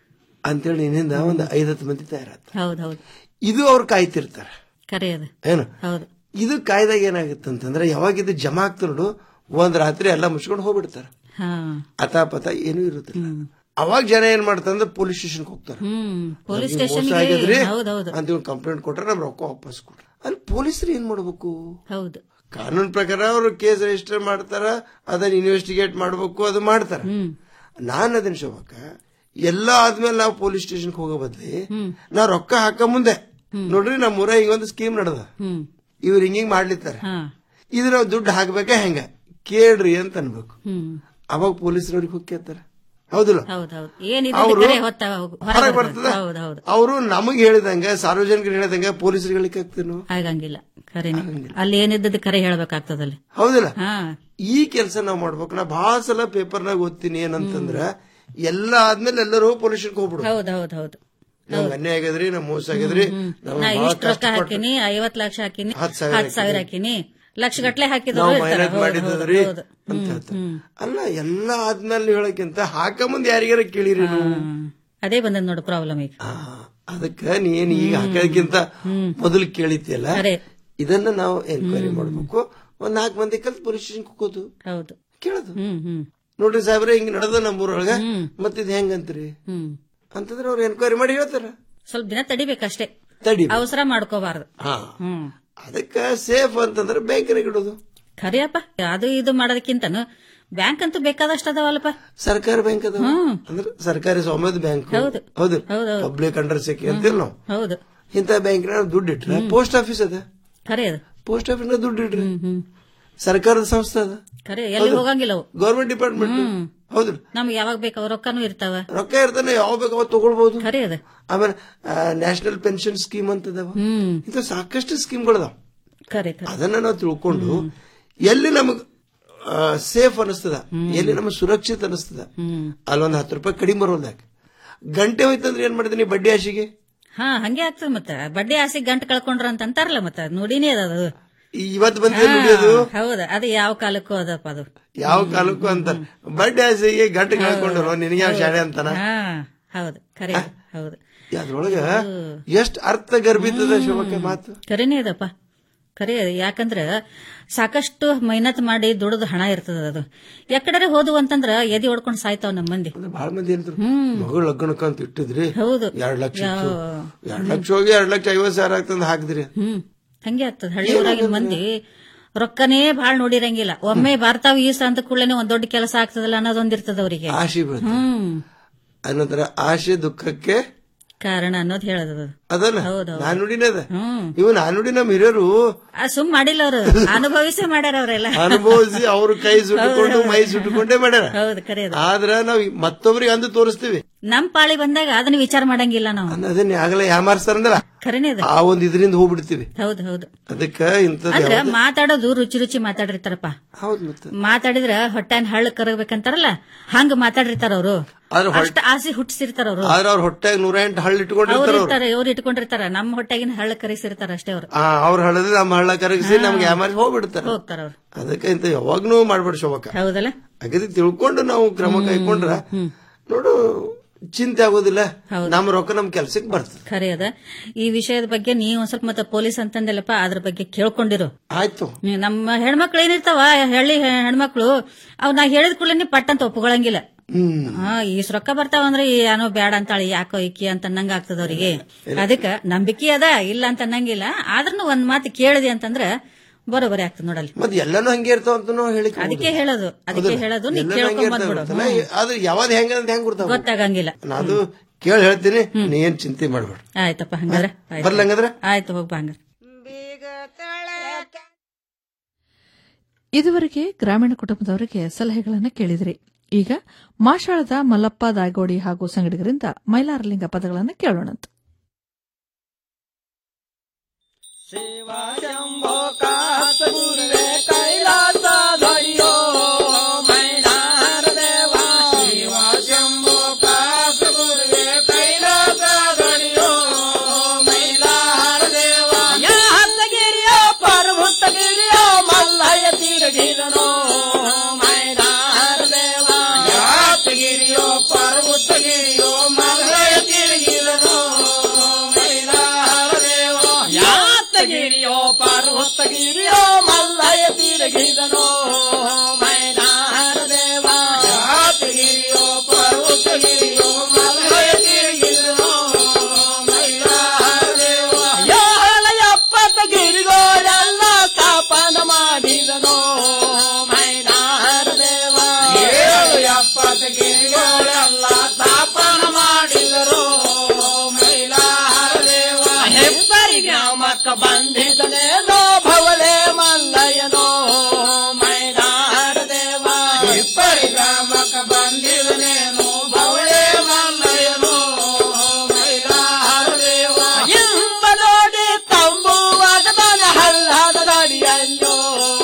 ಅಂತೇಳಿ ಇನ್ನಿಂದ ಒಂದು ಐದತ್ತು ಮಂದಿ ತಯಾರಾತ
ಹೌದ್ ಹೌದು
ಇದು ಅವ್ರು ಕಾಯ್ತಿರ್ತಾರ
ಖರೆ ಅದು
ಏನು
ಹೌದು
ಇದು ಕಾಯ್ದಾಗ ಏನಾಗುತ್ತೆ ಅಂತಂದ್ರೆ ಯಾವಾಗ ಇದು ಜಮಾ ಆಗ್ತ ನೋಡು ಒಂದ್ ರಾತ್ರಿ ಎಲ್ಲ ಮುಚ್ಕೊಂಡು ಹೋಗ್ಬಿಡ್ತಾರ
ಹಾ
ಅತಾಪತ ಏನೂ ಇರುತ್ತಿಲ್ಲ ಅವಾಗ ಜನ ಏನ್ ಮಾಡ್ತಾರಂದ್ರೆ ಪೊಲೀಸ್ ಸ್ಟೇಷನ್ ಹೋಗ್ತಾರ
ಹ್ಮ್ ಪೊಲೀಸ್
ನಮ್ಗೆ ಮೋಸ
ಸ್ಟೇಷನ್
ಆಗಿದ್ರಿ
ಹೌದೌದು
ಅಂತ ಕಂಪ್ಲೇಂಟ್ ಕೊಟ್ರೆ ನಮ್ ರೊಕ್ಕ ವಾಪಸ್ ಕೊಡ್ರಿ ಅಲ್ಲಿ ಪೊಲೀಸರು ಏನ್ ಮಾಡ್ಬೇಕು
ಹೌದು
ಕಾನೂನು ಪ್ರಕಾರ ಅವರು ಕೇಸ್ ರಿಜಿಸ್ಟರ್ ಮಾಡ್ತಾರ ಅದನ್ನ ಇನ್ವೆಸ್ಟಿಗೇಟ್ ಮಾಡ್ಬೇಕು ಅದು ಮಾಡ್ತಾರ ನಾನ್ ಅದನ್ನ ಶೋಭಕ್ಕ ಎಲ್ಲ ಆದ್ಮೇಲೆ ನಾವು ಪೊಲೀಸ್ ಸ್ಟೇಷನ್ ಹೋಗೋ ಬದ್ಲಿ ನಾವ್ ರೊಕ್ಕ ಹಾಕ ಮುಂದೆ ನೋಡ್ರಿ ನಮ್ಮ ಊರ ಈಗ ಒಂದು ಸ್ಕೀಮ್ ನಡೆದ
ಹ್ಮ್
ಇವ್ರು ಹಿಂಗಿಂಗ್ ಮಾಡ್ಲಿತ್ತಾರ
ಹಾ
ಇದು ನಾವು ದುಡ್ಡು ಹಾಕ್ಬೇಕಾ ಹೆಂಗ ಕೇಳ್ರಿ ಅಂತ ಅನ್ಬೇಕು
ಹ್ಮ್
ಅವಾಗ ಪೊಲೀಸರವ್ರಿಗೆ ಹೋಗಿ ಕೇಳ್ತಾರ ಹೌದಿಲ್ಲ
ಹೌದೌದು ಏನಿದೆ
ಅವ್ರು
ಖರೆ ಹೊತ್ತ
ಹೊರಗೆ ಬರ್ತದ
ಹೌದು ಹೌದು
ಅವರು ನಮಗ್ ಹೇಳಿದಂಗ ಸಾರ್ವಜನಿಕರು ಹೇಳಿದಂಗ ಪೊಲೀಸರಿಗೆ ಹೇಳಿಕ್ ಆಗ್ತೇನು
ಆಗಂಗಿಲ್ಲ ಖರೇನೆ ಅಲ್ಲಿ ಏನಿದ್ದದ್ದು ಖರೆ ಹೇಳ್ಬೇಕಾಗ್ತದಲ್ಲಿ
ಹೌದಿಲ್ಲ
ಹಾ
ಈ ಕೆಲಸ ನಾವ್ ಮಾಡ್ಬೇಕು ನಾ ಬಹಳ ಸಲ ಪೇಪರ್ನಾಗ ಓದ್ತೀನಿ ಏನಂತಂದ್ರ ಎಲ್ಲ ಆದ್ಮೇಲೆ ಎಲ್ಲರೂ ಪೊಲೀಸ್ ಹೋಗ್ಬಿಡು
ಹೌದು ಹೌದು ಹೌದು
ನಮ್ಗೆ ಅನ್ಯಾಯ ಆಗ್ಯದ್ರಿ ನಮ್ ಮೋಸ ಆಗ್ಯದ್ರಿ ನಾವು
ನಾ
ಬಹಳ
ಇಷ್ಟು ರೊಕ್ಕ
ಕಷ್ಟಪಟ್ಟು
ಹಾಕಿನಿ ಐವತ್ ಲಕ್ಷ ಹಾಕಿನಿ
ಹತ್ತ್ ಸಾವಿರ
ಹತ್ತು ಸಾವಿರ ಹಾಕಿನಿ ಲಕ್ಷ ಗಟ್ಲೆ ಹಾಕಿದ್ರು
ನಾವು
ಇರ್ತಾರ.
ಮೈನತ್
ಹೌದು,
ಮಾಡಿದ್ರಿ
ಹೌದು, ಹೌದು.
ಅಂತ ಹೇಳ್ತಾರೆ ಅಲ್ಲ ಎಲ್ಲ ಆದ್ಮೇಲೆ ನೀವ್ ಹೇಳಕ್ಕಿಂತ ಹಾಕ ಮುಂದೆ ಯಾರಿಗಾರ ಕೇಳಿರಿ ನೀವು
ಹ್ಮ್. ಅದೇ ಬಂದದ್ ನೋಡು ಪ್ರಾಬ್ಲಮ್ ಈಗ
ಆ, ಅದಕ್ಕ ನೀನ್ ಈಗ ಹಾಕೋದಕ್ಕಿಂತ ಮೊದಲು ಕೇಳಿದ್ಯಲ್ಲ
ಖರೆ.
ಇದನ್ನ ನಾವು ಎನ್ಕ್ವೈರಿ ಮಾಡ್ಬೇಕು ಒಂದ್ ನಾಲ್ಕು ಮಂದಿ ಕಲ್ತ್ ಪೊಲೀಸ್ ಸ್ಟೇಷನ್ ಕೂಕೋದು
ಹೌದು
ಕೇಳೋದು
ಹ್ಮ್ ಹ್ಮ್
ನೋಡ್ರಿ ಸಾಹೇಬ್ರೆ ಹಿಂಗ್ ನಡೆದ ನಮ್ಮೂರೊಳಗ ಮತ್ತಿದ್ ಹೆಂಗಂತ್ರಿ
ಹ್ಮ್
ಅಂತಂದ್ರೆ ಅವ್ರು ಎನ್ಕ್ವೈರಿ ಮಾಡಿ ಹೇಳ್ತಾರ
ಸ್ವಲ್ಪ ದಿನ ತಡಿಬೇಕಷ್ಟೇ
ತಡಿ
ಅವಸರ ಮಾಡ್ಕೋಬಾರ್ದು
ಹಾ
ಹ್ಮ್
ಅದಕ್ಕ ಸೇಫ್ ಅಂತಂದ್ರೆ ಬ್ಯಾಂಕಿನಾಗ ಇಡೋದು
ಖರಿಯಪ್ಪ ಅದು ಇದು ಮಾಡೋದಕ್ಕಿಂತನು ಬ್ಯಾಂಕ್ ಅಂತೂ ಬೇಕಾದಷ್ಟು ಅದಾವಲ್ಲಪ್ಪ
ಸರ್ಕಾರಿ ಬ್ಯಾಂಕ್ ಅದ
ಹ್ಮ್.
ಅಂದ್ರೆ ಸರ್ಕಾರಿ ಸ್ವಾಮ್ಯದ ಬ್ಯಾಂಕ್
ಹೌದು.
ಹೌದು
ಹೌದೌದು.
ಪಬ್ಲಿಕ್ ಅಂಡರ್ ಸೆಕ್ಯೂ ಅಂತೀವಿ ನಾವು
ಹೌದು
ಇಂಥ ಬ್ಯಾಂಕಿನ ದುಡ್ಡು ಇಟ್ರೆ ಪೋಸ್ಟ್ ಆಫೀಸ್ ಅದ
ಖರೆ ಅದು
ಪೋಸ್ಟ್ ಆಫೀಸ್ ದುಡ್ಡು ಇಡ್ರಿ ಸರ್ಕಾರದ ಸಂಸ್ಥೆ ಅದ
ಖರೆ ಎಲ್ಲಿ ಹೋಗಂಗಿಲ್ಲ ಅವು
ಗೌರ್ಮೆಂಟ್ ಡಿಪಾರ್ಟ್ಮೆಂಟ್ ಹೌದು
ನಮ್ಗೆ ಯಾವಾಗ ಬೇಕಾವ ರೊಕ್ಕನೂ ಇರ್ತಾವ
ರೊಕ್ಕ ಇರ್ತಾನೆ ಯಾವ ಬೇಕು ಅವ್ ತಗೊಳ್ಬಹುದು
ಖರೆ ಅದ
ಆಮೇಲೆ ನ್ಯಾಷನಲ್ ಪೆನ್ಷನ್ ಸ್ಕೀಮ್ ಅಂತ ಅದಾವ
ಹ್ಮ್
ಇಂಥ ಸಾಕಷ್ಟು ಸ್ಕೀಮ್ಗಳದಾವ
ಖರೆ ಖರೆ
ಅದನ್ನ ನಾವು ತಿಳ್ಕೊಂಡು ಎಲ್ಲಿ ನಮಗ್ ಸೇಫ್ ಅನಿಸ್ತದ ಎಲ್ಲಿ ನಮಗ್ ಸುರಕ್ಷಿತ ಅನಿಸ್ತದ
ಹ್ಮ್
ಅಲ್ಲೊಂದ್ ಹತ್ತು ರೂಪಾಯಿ ಕಡಿಮೆ ಬರೋದಾಗ ಗಂಟೆ ಹೋಯ್ತಂದ್ರೆ ಏನ್ ಮಾಡಿದೀನಿ ಬಡ್ಡಿ ಆಶಿಗೆ
ಹಾ ಹಂಗೆ ಆಗ್ತದ ಮತ್ತ ಬಡ್ಡಿ ಆಸೆ ಗಂಟು ಕಳ್ಕೊಂಡ್ರ ಅಂತ ಅಂತಾರಲ್ಲ ಮತ್ತ ನೋಡಿನೇ ಅದ ಅದು
ಇವತ್ತು ಬಂದ್ರೆ ದುಡಿಯೋದು
ಹೌದ ಅದು ಯಾವ ಕಾಲಕ್ಕೂ ಅದಪ್ಪ ಅದು
ಯಾವ ಕಾಲಕ್ಕೂ ಅಂತ ಬಡ್ಡಿ ಆಸೆಗೆ ಗಂಟೆ ಕಳ್ಕೊಂಡ್ರು ನಿನಗೆ ಯಾವ ಶಾಲೆ ಅಂತಾನ
ಹಾ ಹೌದು ಖರೆ ಅದು, ಹೌದು
ಅದ್ರೊಳಗ ಎಷ್ಟ್ ಅರ್ಥ ಗರ್ಭಿತದ ಶೋಭಕ್ಕೆ ಮಾತು
ಖರೇನೇ ಅದಪ್ಪ ಖರೆ ಯಾಕಂದ್ರ ಸಾಕಷ್ಟು ಮೆಹನತ್ ಮಾಡಿ ದುಡಿದು ಹಣ ಇರ್ತದ ಅದು ಎಕಡೆ ಹೋದ್ವು ಅಂತಂದ್ರ ಎದಿ ಹೊಡ್ಕೊಂಡ್ ಸಾಯ್ತಾವ್ ನಮ್ಮ ಮಂದಿ
ಬಹಳ ಮಂದಿ ಏನಿದ್ರು ಮಗಳು ಲಗ್ನಕ್ಕ ಅಂತ ಇಟ್ಟಿದ್ರಿ
ಹೌದು
ಎರಡ್ ಲಕ್ಷ ಇತ್ತು.
ಯಾವ-
ಎರಡ್ ಲಕ್ಷ ಹೋಗಿ ಎರಡ್ ಲಕ್ಷ ಐವತ್ ಸಾವಿರ ಆಗ್ತದ ಹಾಕಿದ್ರಿ
ಹ್ಮ್ ಹಂಗೆ ಆಗ್ತದ ಹಳ್ಳಿ ಊರಾಗಿನ ಮಂದಿ ರೊಕ್ಕನೇ ಬಾಳ್ ನೋಡಿರಂಗಿಲ್ಲ ಒಮ್ಮೆ ಬರ್ತಾವ ಈ ಅಂತ ಕೂಡಲೇ ಒಂದ್ ದೊಡ್ಡ ಕೆಲಸ ಆಗ್ತದಲ್ಲ ಅನ್ನೋದೊಂದಿರ್ತದ ಅವರಿಗೆ
ಆಶೆ ಬೀಳ್ತದೆ
ಹ್ಮ್
ಅನಂತರ ಆಶೆ ದುಃಖಕ್ಕೆ
ಕಾರಣ ಅನ್ನೋದು ಹೇಳದ
ಅದಲ್ಲ
ಹೌದೌದು.
ನಾನುಡಿನ ಅದ
ಹ್ಮ್
ಇವು ನಾನುಡಿ ನಮ್ಮ ಹಿರಿಯರು
ಆ ಸುಮ್ ಮಾಡಿಲ್ಲ ಅವರು ಅನುಭವಿಸೇ ಮಾಡ್ಯಾರ ಅವರೆಲ್ಲ
ಅನುಭವಿಸಿ ಅವ್ರ ಕೈ ಸುಟ್ಟುಕೊಂಡು ಮೈ ಸುಟ್ಟುಕೊಂಡೇ ಮಾಡ್ಯಾರ
ಹೌದು ಖರೆ ಅದು.
ಆದ್ರ ನಾವ್ ಮತ್ತೊಬ್ರಿಗೆ ಅಂದು ತೋರಿಸ್ತೀವಿ
ನಮ್ ಪಾಳಿ ಬಂದಾಗ ಅದನ್ನ ವಿಚಾರ ಮಾಡಂಗಿಲ್ಲ ನಾವು
ಅದನ್ನ ಆಗಲೇ ಯಾಮಾರ್ಸ್ತಾರಂದ್ರ
ಖರೇನೆ ಅದು
ಆ ಒಂದ್ ಇದರಿಂದ ಹೋಗ್ಬಿಡ್ತೀವಿ
ಹೌದು ಹೌದು
ಅದಕ್ಕ ಇಂಥದ್
ಅಂದ್ರ
ಯಾವ್ದು-
ಮಾತಾಡೋದು ರುಚಿ ರುಚಿ ಮಾತಾಡಿರ್ತಾರಪ್ಪ
ಹೌದ್ ಮತ್ತೆ
ಮಾತಾಡಿದ್ರ ಹೊಟ್ಟೆನ್ ಹಳ್ಳ ಕರಗಬೇಕಂತಾರಲ್ಲ ಹಂಗ ಮಾತಾಡಿರ್ತಾರ ಅವರು
ಆದ್ರೆ ಹೊಟ್ಟೆ-
ಅಷ್ಟ ಆಸೆ ಹುಟ್ಟಿಸಿರ್ತಾರ ಅವರು
ಆದ್ರ ಅವ್ರ ಹೊಟ್ಟೆಗ್ ನೂರ ಎಂಟು ಹಳ್ಳ
ಅವ್ರು
ಇಟ್ಕೊಂಡಿರ್ತಾರ ಅವ್ರು
ಇರ್ತಾರೆ ಇವ್ರು ಇಟ್ಕೊಂಡಿರ್ತಾರ ನಮ್ಮ ಹೊಟ್ಟೆಗಿನ ಹಳ್ಳ ಕರೆಸಿರ್ತಾರ ಅಷ್ಟೇ ಅವ್ರು
ಆ ಅವ್ರ ಹಳ್ಳದ ನಮ್ಮ ಹಳ್ಳ ಕರಗಿಸಿ ನಮ್ಗೆ ಯಾಮಾರಿ ಹೋಗ್ಬಿಡ್ತಾರ
ಹೋಗ್ತಾರ ಅವ್ರು
ಅದಕ್ಕೆ ಇಂತ ಯಾವಾಗ್ನೂ ಮಾಡ್ಬೇಡ ಶೋಭಕ್ಕ
ಹೌದಲ್ಲ
ಹಾಗಾದ್ರೆ ತಿಳ್ಕೊಂಡು ನಾವು ಕ್ರಮ ಕೈಕೊಂಡ್ರ ನೋಡು ಚಿಂತೆ ಆಗೋದಿಲ್ಲ ನಮ್ಮ ರೊಕ್ಕ ನಮ್ ಕೆಲ್ಸಕ್ಕೆ ಬರ್ತದೆ
ಖರೆ ಅದ ಈ ವಿಷಯದ ಬಗ್ಗೆ ನೀವು ಒಂದ್ ಸ್ವಲ್ಪ ಮತ್ತೆ ಪೊಲೀಸ್ ಅಂತಂದಲ್ಲಪ್ಪ ಅದ್ರ ಬಗ್ಗೆ ಕೇಳ್ಕೊಂಡಿರು
ಆಯ್ತು
ನೀವ್ ನಮ್ಮ ಹೆಣ್ಮಕ್ಳು ಏನಿರ್ತಾವ ಹಳ್ಳಿ ಹೆ- ಹೆಣ್ಮಕ್ಳು ಅವ್ ನಾ ಹೇಳಿದ ಕೂಡಲೇ ಪಟ್ ಅಂತ ಒಪ್ಕೊಳಂಗಿಲ್ಲ
ಹ್ಮ್
ಹಾ ಈ ರೊಕ್ಕ ಬರ್ತಾವಂದ್ರೆ ಏನೋ ಬ್ಯಾಡ ಅಂತಾಳಿ ಯಾಕೋ ಇಕ್ಕಿ ಅಂತ ಅನ್ನಂಗ ಆಗ್ತದ ಅವ್ರಿಗೆ ಅದಕ್ಕ ನಂಬಿಕೆ ಅದ ಇಲ್ಲ ಅಂತ ಅನ್ನಂಗಿಲ್ಲ ಆದ್ರೂ ಒಂದ್ ಮಾತು ಕೇಳಿದೆ ಅಂತಂದ್ರ ಬರೋಬರಿ ಆಗ್ತದ ನೋಡಲ್ಲಿ
ಮತ್ ಎಲ್ಲಾನು ಹಂಗೆ ಇರ್ತಾವ ಅಂತ ನಾವು ಹೇಳಿ
ಅದಕ್ಕೆ ಹೇಳೋದು ಅದಕ್ಕೆ ಹೇಳೋದು ನೀ ಕೇಳ್ಕೊಂಡ್ ಬಂದ್ಬಿಡು
ಆದ್ರೆ ಯಾವಾಗ ಹೆಂಗ ಅಂತ ಹೆಂಗ್ ಗೊತ್ತಾಗ
ಗೊತ್ತಾಗಂಗಿಲ್ಲ
ನಾನು ಕೇಳಿ ಹೇಳ್ತೀನಿ ನೀ ಏನ್ ಚಿಂತೆ ಮಾಡ್ಬೇಡ
ಆಯ್ತಪ್ಪ ಹಂಗಾರ ಆಯ್ತು.
ಬರ್ಲ ಹಂಗಂದ್ರ
ಆಯ್ತು ಹೋಗ್ಬಾ ಹಂಗಾರ
ಇದುವರೆಗೆ ಗ್ರಾಮೀಣ ಕುಟುಂಬದವರಿಗೆ ಸಲಹೆಗಳನ್ನು ಕೇಳಿದ್ರಿ ಈಗ ಮಾಷಾಳದ ಮಲ್ಲಪ್ಪ ದಾಗೋಡಿ ಹಾಗೂ ಸಂಗಡಿಗರಿಂದ ಮೈಲಾರಲಿಂಗ ಪದಗಳನ್ನು ಕೇಳೋಣಂತ
ಯಾತಗಿರಿಯೋ ಪಾರ್ವತಗಿರಿಯೋ ಮಲ್ಲಯ ತಿರುಗಿದನೋ ಮೈನಾರ ದೇವ ಯಾತಗಿರಿಯೋ ಪಾರ್ವತಗಿರಿಯೋ ಮಲ್ಲಯ ತಿರುಗಿದನೋ ಮೈನಾರ ದೇವ ಯಾಲ ಎಪ್ಪತ್ತ ಗಿರಿಗೋಳೆಲ್ಲ ಸ್ಥಾಪನ ಮಾಡಿದನೋ ಮೈನಾರ ದೇವ ಏಳು ಎಪ್ಪತ್ತ ಗಿರಿಗೋಳೆಲ್ಲ ಸ್ಥಾಪನ ಮಾಡಿದರು ಮೈಲಾರ ದೇವ ಹೆಬ್ಬರಿ ಗ್ರಾಮಕ್ಕ ಬಂದಿದನೇನೋ ಭವಳೆ ಮಲ್ಲಯ್ಯನೋ ಮೈನಾರ ದೇವ ಹೆಬ್ಬರಿ ಗ್ರಾಮಕ್ಕ ಬಂದಿದನೇನೋ ಭವಳೆ ಮಲ್ಲಯ್ಯನೋ ಮೈನಾರ ದೇವ ಎಂಬ ನೋಡಿ ತಂಬುವಾದ ಹಳ್ಳದ ನಡಿಯಲ್ಲೋ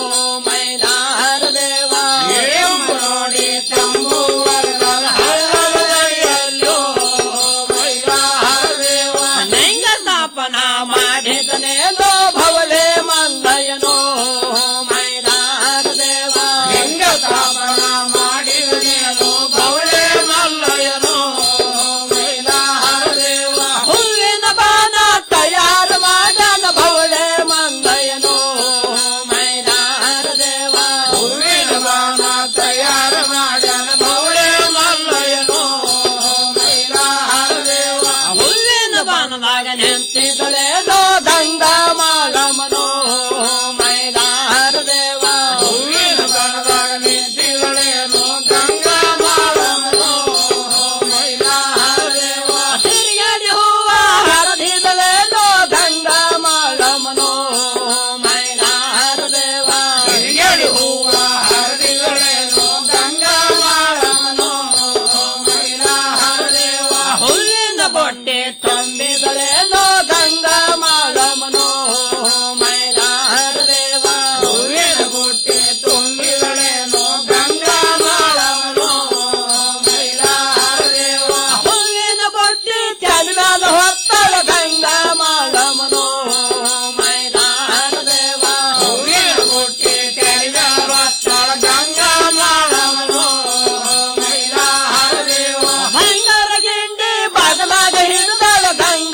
ಮೈನಾರ ದೇವ ಎಂಬ ನೋಡಿ ತಂಬುವಾದ ಹಳ್ಳದ ನಡಿಯಲ್ಲೋ ಮೈನಾರ ದೇವ ನೆಂಗ ಸ್ಥಾಪನ ಮಾಡಿದನೇನೋ ಭವಲೆ ಮಂದಯನೋ ಮೈನಾರ ದೇವ ನೆಂಗ ಸ್ಥಾಪನ ಮಾಡಿದನೇನೋ ಭವಲೆ ಮಲ್ಲಯನೋ ಮೈನಾರ ದೇವ ಹುಲ್ಲಿನ ಬಾನ ತಯಾರು ಮಾಡನ ಭವಳೆ ಮಂದಯನೋ ಮೈನಾರ ದೇವ ಹುಲ್ಲಿನ ಬಾನ ತಯಾರು ಮಾಡನ ಭವಳೆ ಮಲ್ಲಯನೋ ಮೈನಾರ ದೇವ ಹುಲ್ಲಿನ ಬಾನದಾಗ ನಿಂತಿದಳೇನೋ ದಂಗ ಮಾಡಮನೋ ಮೈನಾರ ದೇವ ಹುಲ್ಲಿನ ಬಾನದಾಗ ನಿಂತಿದಳೇನೋ ಗಂಗ ಮಾಡಮನೋ ಮೈನಾರ ದೇವ ತಿರುಗಡಿ ಹೂವ ಹರದಿದಳೇನೋ ದಂಗ ಮಾಡಮನೋ ಮೈನಾರ ದೇವ ತಿರುಗಡಿ ಹೂವ ಹರದಿದಳೇನೋ ಗಂಗ ಮಾಡಮನೋ ಮೈನಾರ ದೇವ ಹುಲ್ಲಿನ ಬೊಟ್ಟೆ ತಂದಿದಳೇನೋ ಗಂಗ ಮಾಡಮನೋ ಮೈನಾರ ದೇವ ಹುಲ್ಲಿನ ಬೊಟ್ಟೆ ತುಂಬಿದಳೇನೋ ಗಂಗ ಮಾಡಮನೋ ಮೈನಾರ ದೇವ ಹುಲ್ಲಿನ ಬೊಟ್ಟೆ ಚಲಿದಾದ ಹೊತ್ತಳ ಗಂಗ ಮಾಡಮನೋ ಮೈನಾರ ದೇವ ಹುಲ್ಲಿನ ಬೊಟ್ಟೆ ಚಲಿದಾದ ಹೊತ್ತಳ ಗಂಗ ಮಾಡಮನೋ ಮೈನಾರ ದೇವ ಬಂಗಾರ ಗಿಂಡಿ ಬದಲಾಗ ಹಿಡಿದಳ ಗಂಗ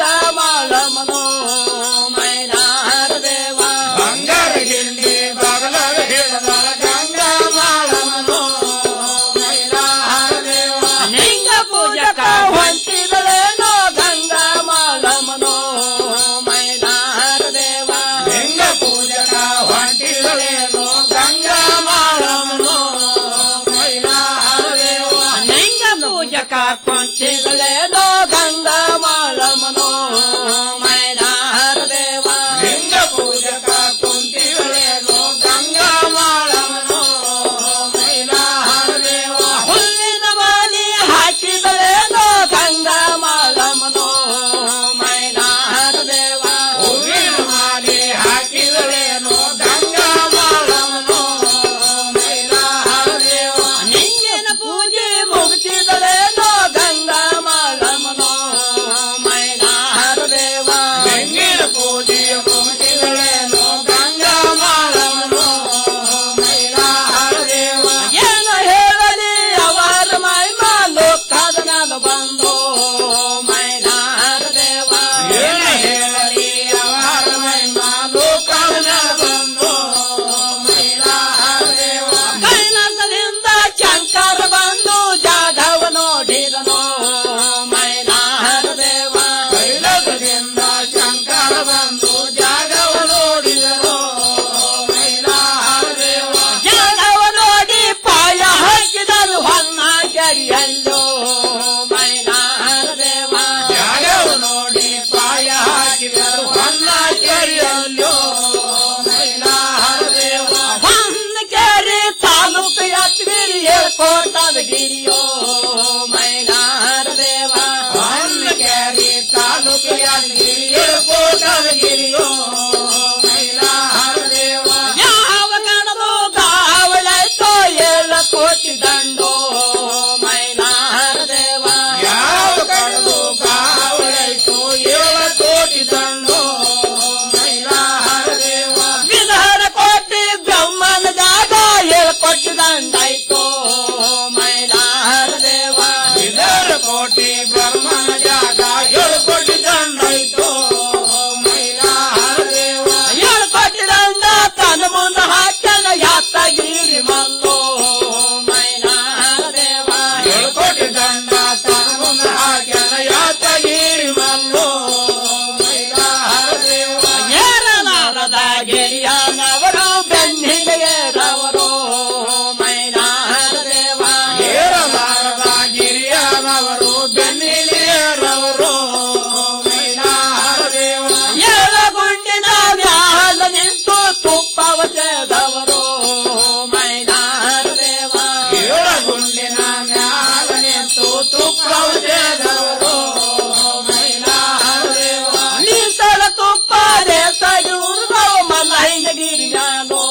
ಕೊಂಚಿಗಳೇನೋ ಗಂಗಾ ಮಾಳಮನೋ ಮೈನಾರ ದೇವ ಲಿಂಗ ಪೂಜಕ ಕುಂತಿಗಳೇನೋ ಗಂಗಾ ಮಾಳಮನೋ ಮೈನಾರ ದೇವ ಹುಲ್ಲಿನ ಮಾಲಿ ಹಾಕಿದಳೇನೋ ಗಂಗಾ ಮಾಳಮನೋ ಮೈನಾರ ದೇವ ಹೂವಿನ ಮಾಲಿ ಹಾಕಿದಳೇನೋ ಗಂಗಾ ಮಾಳಮನೋ ಮೈನಾರ ದೇವ ನಿಂಗಿನ ಪೂಜೆ ಮುಗಿಸಿದಳೇನೋ ಗಂಗಾ ಮಾಳಮನೋ ಮೈನಾರ ದೇವ ನಿಂಗಿನ ಪೂಜೆ ಮುಗಿಸಿದಳೇನೋ ಗಂಗಾ ಮಾಳಮನೋ ಮೈನಾರ ದೇವ ಏನು ಹೇಳಲಿ ಅವರ ಮೈಮ ಲೋಕದ ನಾನು ಬಂದು ಮೈನಾರ ದೇವ ಏನು ಹೇಳಲಿ ಅವರ ಮೈಮ ಲೋಕದ ನಾನು ಬಂದು ಮೈನಾರ ದೇವ ಕೈಲಾಸದಿಂದ ಶಂಕರ ಬಂದು ಜಾಧವ ನೋಡಿದನು ಮೈನಾರ ದೇವ ಕೈಲಾಸದಿಂದ ಶಂಕರ ಬಂದು ಜಾಧವ ನೋಡಿದನು ಮೈನಾರ ದೇವ ಜಾಧವ ನೋಡಿ ಪಾಯ ಹಾಕಿದರು ಹೊನ್ನ ಕೆರಿಯಲ್ಲೋ ಮೈನಾರ ದೇವ ಜಾಧವ ನೋಡಿ ಪಾಯ ಹಾಕಿದರು ಹೊನ್ನ ಕೆರಿಯಲ್ಲೋ ಮೈನಾರ ದೇವ ಹೊನ್ನ ಕೆರೆ ತಾಲೂಕು ಯಾತ್ರಿ ಹೇಳ್ಕೊಟ್ಟದ ಗಿರಿಯೋ ಮೈನಾರ ದೇವ ಹೊನ್ನ ಕೆರೆ ತಾಲೂಕು ಯಾತ್ರಿ ಹೇಳ್ಕೊಟ್ಟದ ಗಿರಿಯೋ ಮೈನಾರ ದೇವ ಯಾವ ಕಣದು ಗಾವಳಾಯ್ತೋ ಏಳ ಕೋಟಿ ದಂಡೋ ಮೈನಾರ ದೇವ ಯಾವ ಕಣದು ಗಾವಳಾಯ್ತೋ ಏಳ ಕೋಟಿ ದಂಡೋ ಮೈನಾರ ದೇವ ವಿಧಾನ ಕೋಟಿ ಬ್ರಹ್ಮನ ಜಾಗ ಏಳ ಕೋಟಿ ದಂಡಾಯ್ತೋ ಮೈನಾರ ದೇವ ವಿಧಾನ ಕೋಟಿ ಬ್ರಹ್ಮನ ಜಾಗ ಏಳು ಕೋಟಿ ದಂಡಾಯ್ತೋ ಮೈನಾರ ದೇವ ಏಳು ಕೋಟಿ ದಂಡ ತನ್ನ ಮುಂದ ಹಾಕನ ಯಾತಗಿರಿ ಮಲ್ಲೋ ಮೈನಾರ ದೇವ ಏಳು ಕೋಟಿ ದಂಡ ತನ್ನ ಮುಂದ ಹಾಕನ ಯಾತಗಿರಿ ಮಲ್ಲೋ ಮೈನಾರ ದೇವ ಏರಲಾರದ ಗಿರಿಯಾನವರು ಬೆನ್ನಿಗೆ ಏರವರು ಮೈನಾರ ದೇವ ಏರಲಾರದ ಗಿರಿಯಾನವರು ಬೆನ್ನಿಗೆ ಏರವರು ಮೈನಾರ ದೇವ ಏಳ ಗುಂಡಿನ ಮ್ಯಾಲ ನಿಂತು ತುಪ್ಪವ ಸೇದವರು ಮೈನಾರ ದೇವ ಏಳ ಗುಂಡಿನ ಮ್ಯಾಲ ನಿಂತು ತುಪ್ಪವ ಸೇದವರು ಮೈನಾರ ದೇವ ನೀಸಲ ತುಪ್ಪ ದೇಸಾಗಿ ಉರ್ದವ ಮಲ್ಲೈನಗಿರಿ ಮ್ಯಾಲೋ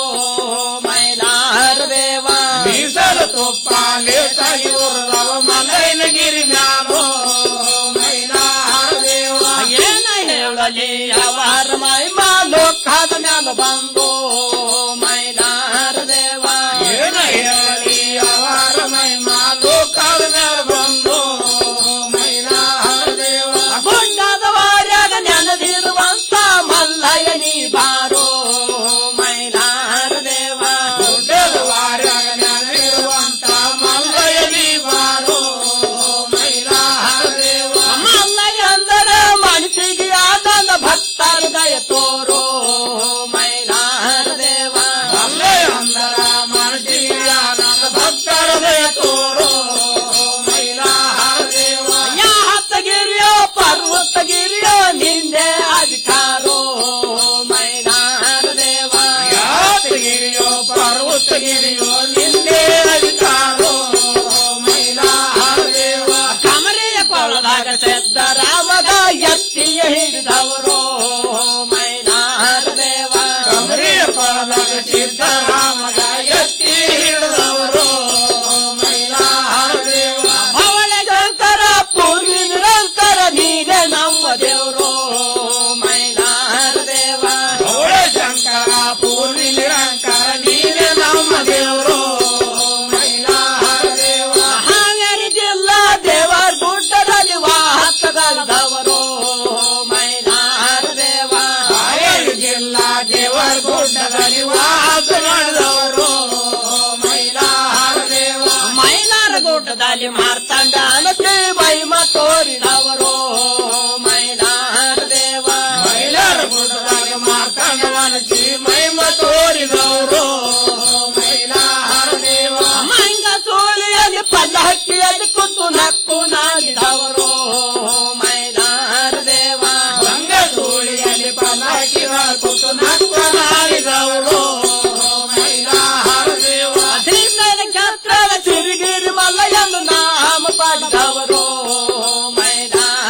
ಮೈನಾರ ದೇವ ನೀಸಲ ತುಪ್ಪ ಲೇಸಾಗಿ ಉರ್ದವ ಮಲ್ಲೈನಗಿರಿ ಮ್ಯಾಲೋ ಮೈನಾರ ದೇವ ಏನ ಹೇಳಲಿ ಅವರ ಮೈಮ ಲೋಕದ ಮ್ಯಾಲ ಬಂದು ಮೈನಾರ ದೇವ ಏನ ಹೇಳಲಿ ಅವರ ಮೈಮ ಲೋಕದ ಮ್ಯಾಲ ಬಂದು ಮೈನಾರ ದೇವ ಗುಡ್ಡದ ವಾರ್ಯಾಗ ನೆನದಿರುವಂತ ಮಲ್ಲಯ್ಯ ನೀ ಬಾರೋ ಮೈನಾರ ದೇವ ಗುಡ್ಡದ ವಾರ್ಯಾಗ ನೆನದಿರುವಂತ ಮಲ್ಲಯ್ಯ ನೀ ಬಾರೋ ಮೈನಾರ ದೇವ ಮಲ್ಲಯ್ಯ ಅಂದರ ಮನಸ್ಸಿಗೆ ಆನಂದ ಭಕ್ತರ ದಯ ತೋರೋ ಮೈನಾರ ದೇವ ಮಲ್ಲಯ್ಯ ಅಂದರ ಮನಸ್ಸಿಗೆ ಆನಂದ ಭಕ್ತರ ದಯ ತೋರೋ ಮೈನಾರ ದೇವ ಯಾ ಹತ್ತಗಿರಿಯೋ ಪರ್ವತಗಿರಿಯೋ ನಿಂದೆ ಅಧಿಕಾರೋ ಮೈನಾರ ದೇವ ಯಾತಗಿರಿಯೋ ಪರ್ವತಗಿರಿಯೋ ನಿಂದೆ ಅಧಿಕಾರೋ ಮೈನಾರ ದೇವ ಕಮರೆಯ ಕೊಳದಾಗ ಸಿದ್ದರಾಮಗ ಎತ್ತಿಯ ಹಿಡಿದವರು ಮೈನಾರ ದೇವ ಕಮರೆಯ ಕೊಳದಾಗ ಸಿದ್ದರಾಮಗ ಎತ್ತಿ ಹಿಡಿದವರು ಮೈನಾರ ದೇವ ಅವಳ ಶಂಕರ ಪೂರ್ವಿ ನಿರಂತರ ನೀನೆ ನಮ್ಮ ದೇವರು ಮೈನಾರ ದೇವ ಅವಳ ಶಂಕರ ಪೂರ್ವಿ ನಿರಂತರ ನೀನೆ ನಮ್ಮ ದೇವರು ಮೈನಾರ ದೇವ ಹಾವೇರಿ ಜಿಲ್ಲಾ ದೇವರ ಗುಡ್ಡದಲ್ಲಿ ವಾಹಕದವರು ಮೈನಾರ ದೇವ ಹಾವೇರಿ ಜಿಲ್ಲಾ ದೇವರ ಗುಡ್ಡದಲ್ಲಿ ವಾಸ ಮಾಡಿದವರು ಮೈನಾರ ದೇವ ಮೈಲಾರ ಗುಡ್ಡದಲ್ಲಿ ಮಾರ್ತಾಂಡ ಅನತೆ ಮೈಮ ತೋರಿದವರು ಮೈಲಾರ ದೇವ ಮೈಲಾರ ಗುಡ್ಡದಲ್ಲಿ ಮಾರ್ತಾಂಡ ಅನತಿ ಮೈಮ ತೋರಿದವರು ಮೈಲಾರ ದೇವ ಮಂಗ ಸೋಲಿಯಲ್ಲಿ ಪಲ್ಲ ಹಕ್ಕಿಯಲ್ಲಿ ಕುಂತು ನಕ್ಕು ನಾಡ ಗಿರಿ ಗಿರಿ ಮಲ್ಲಯ್ಯನ ನಾಮ ಪಾಡಿದವ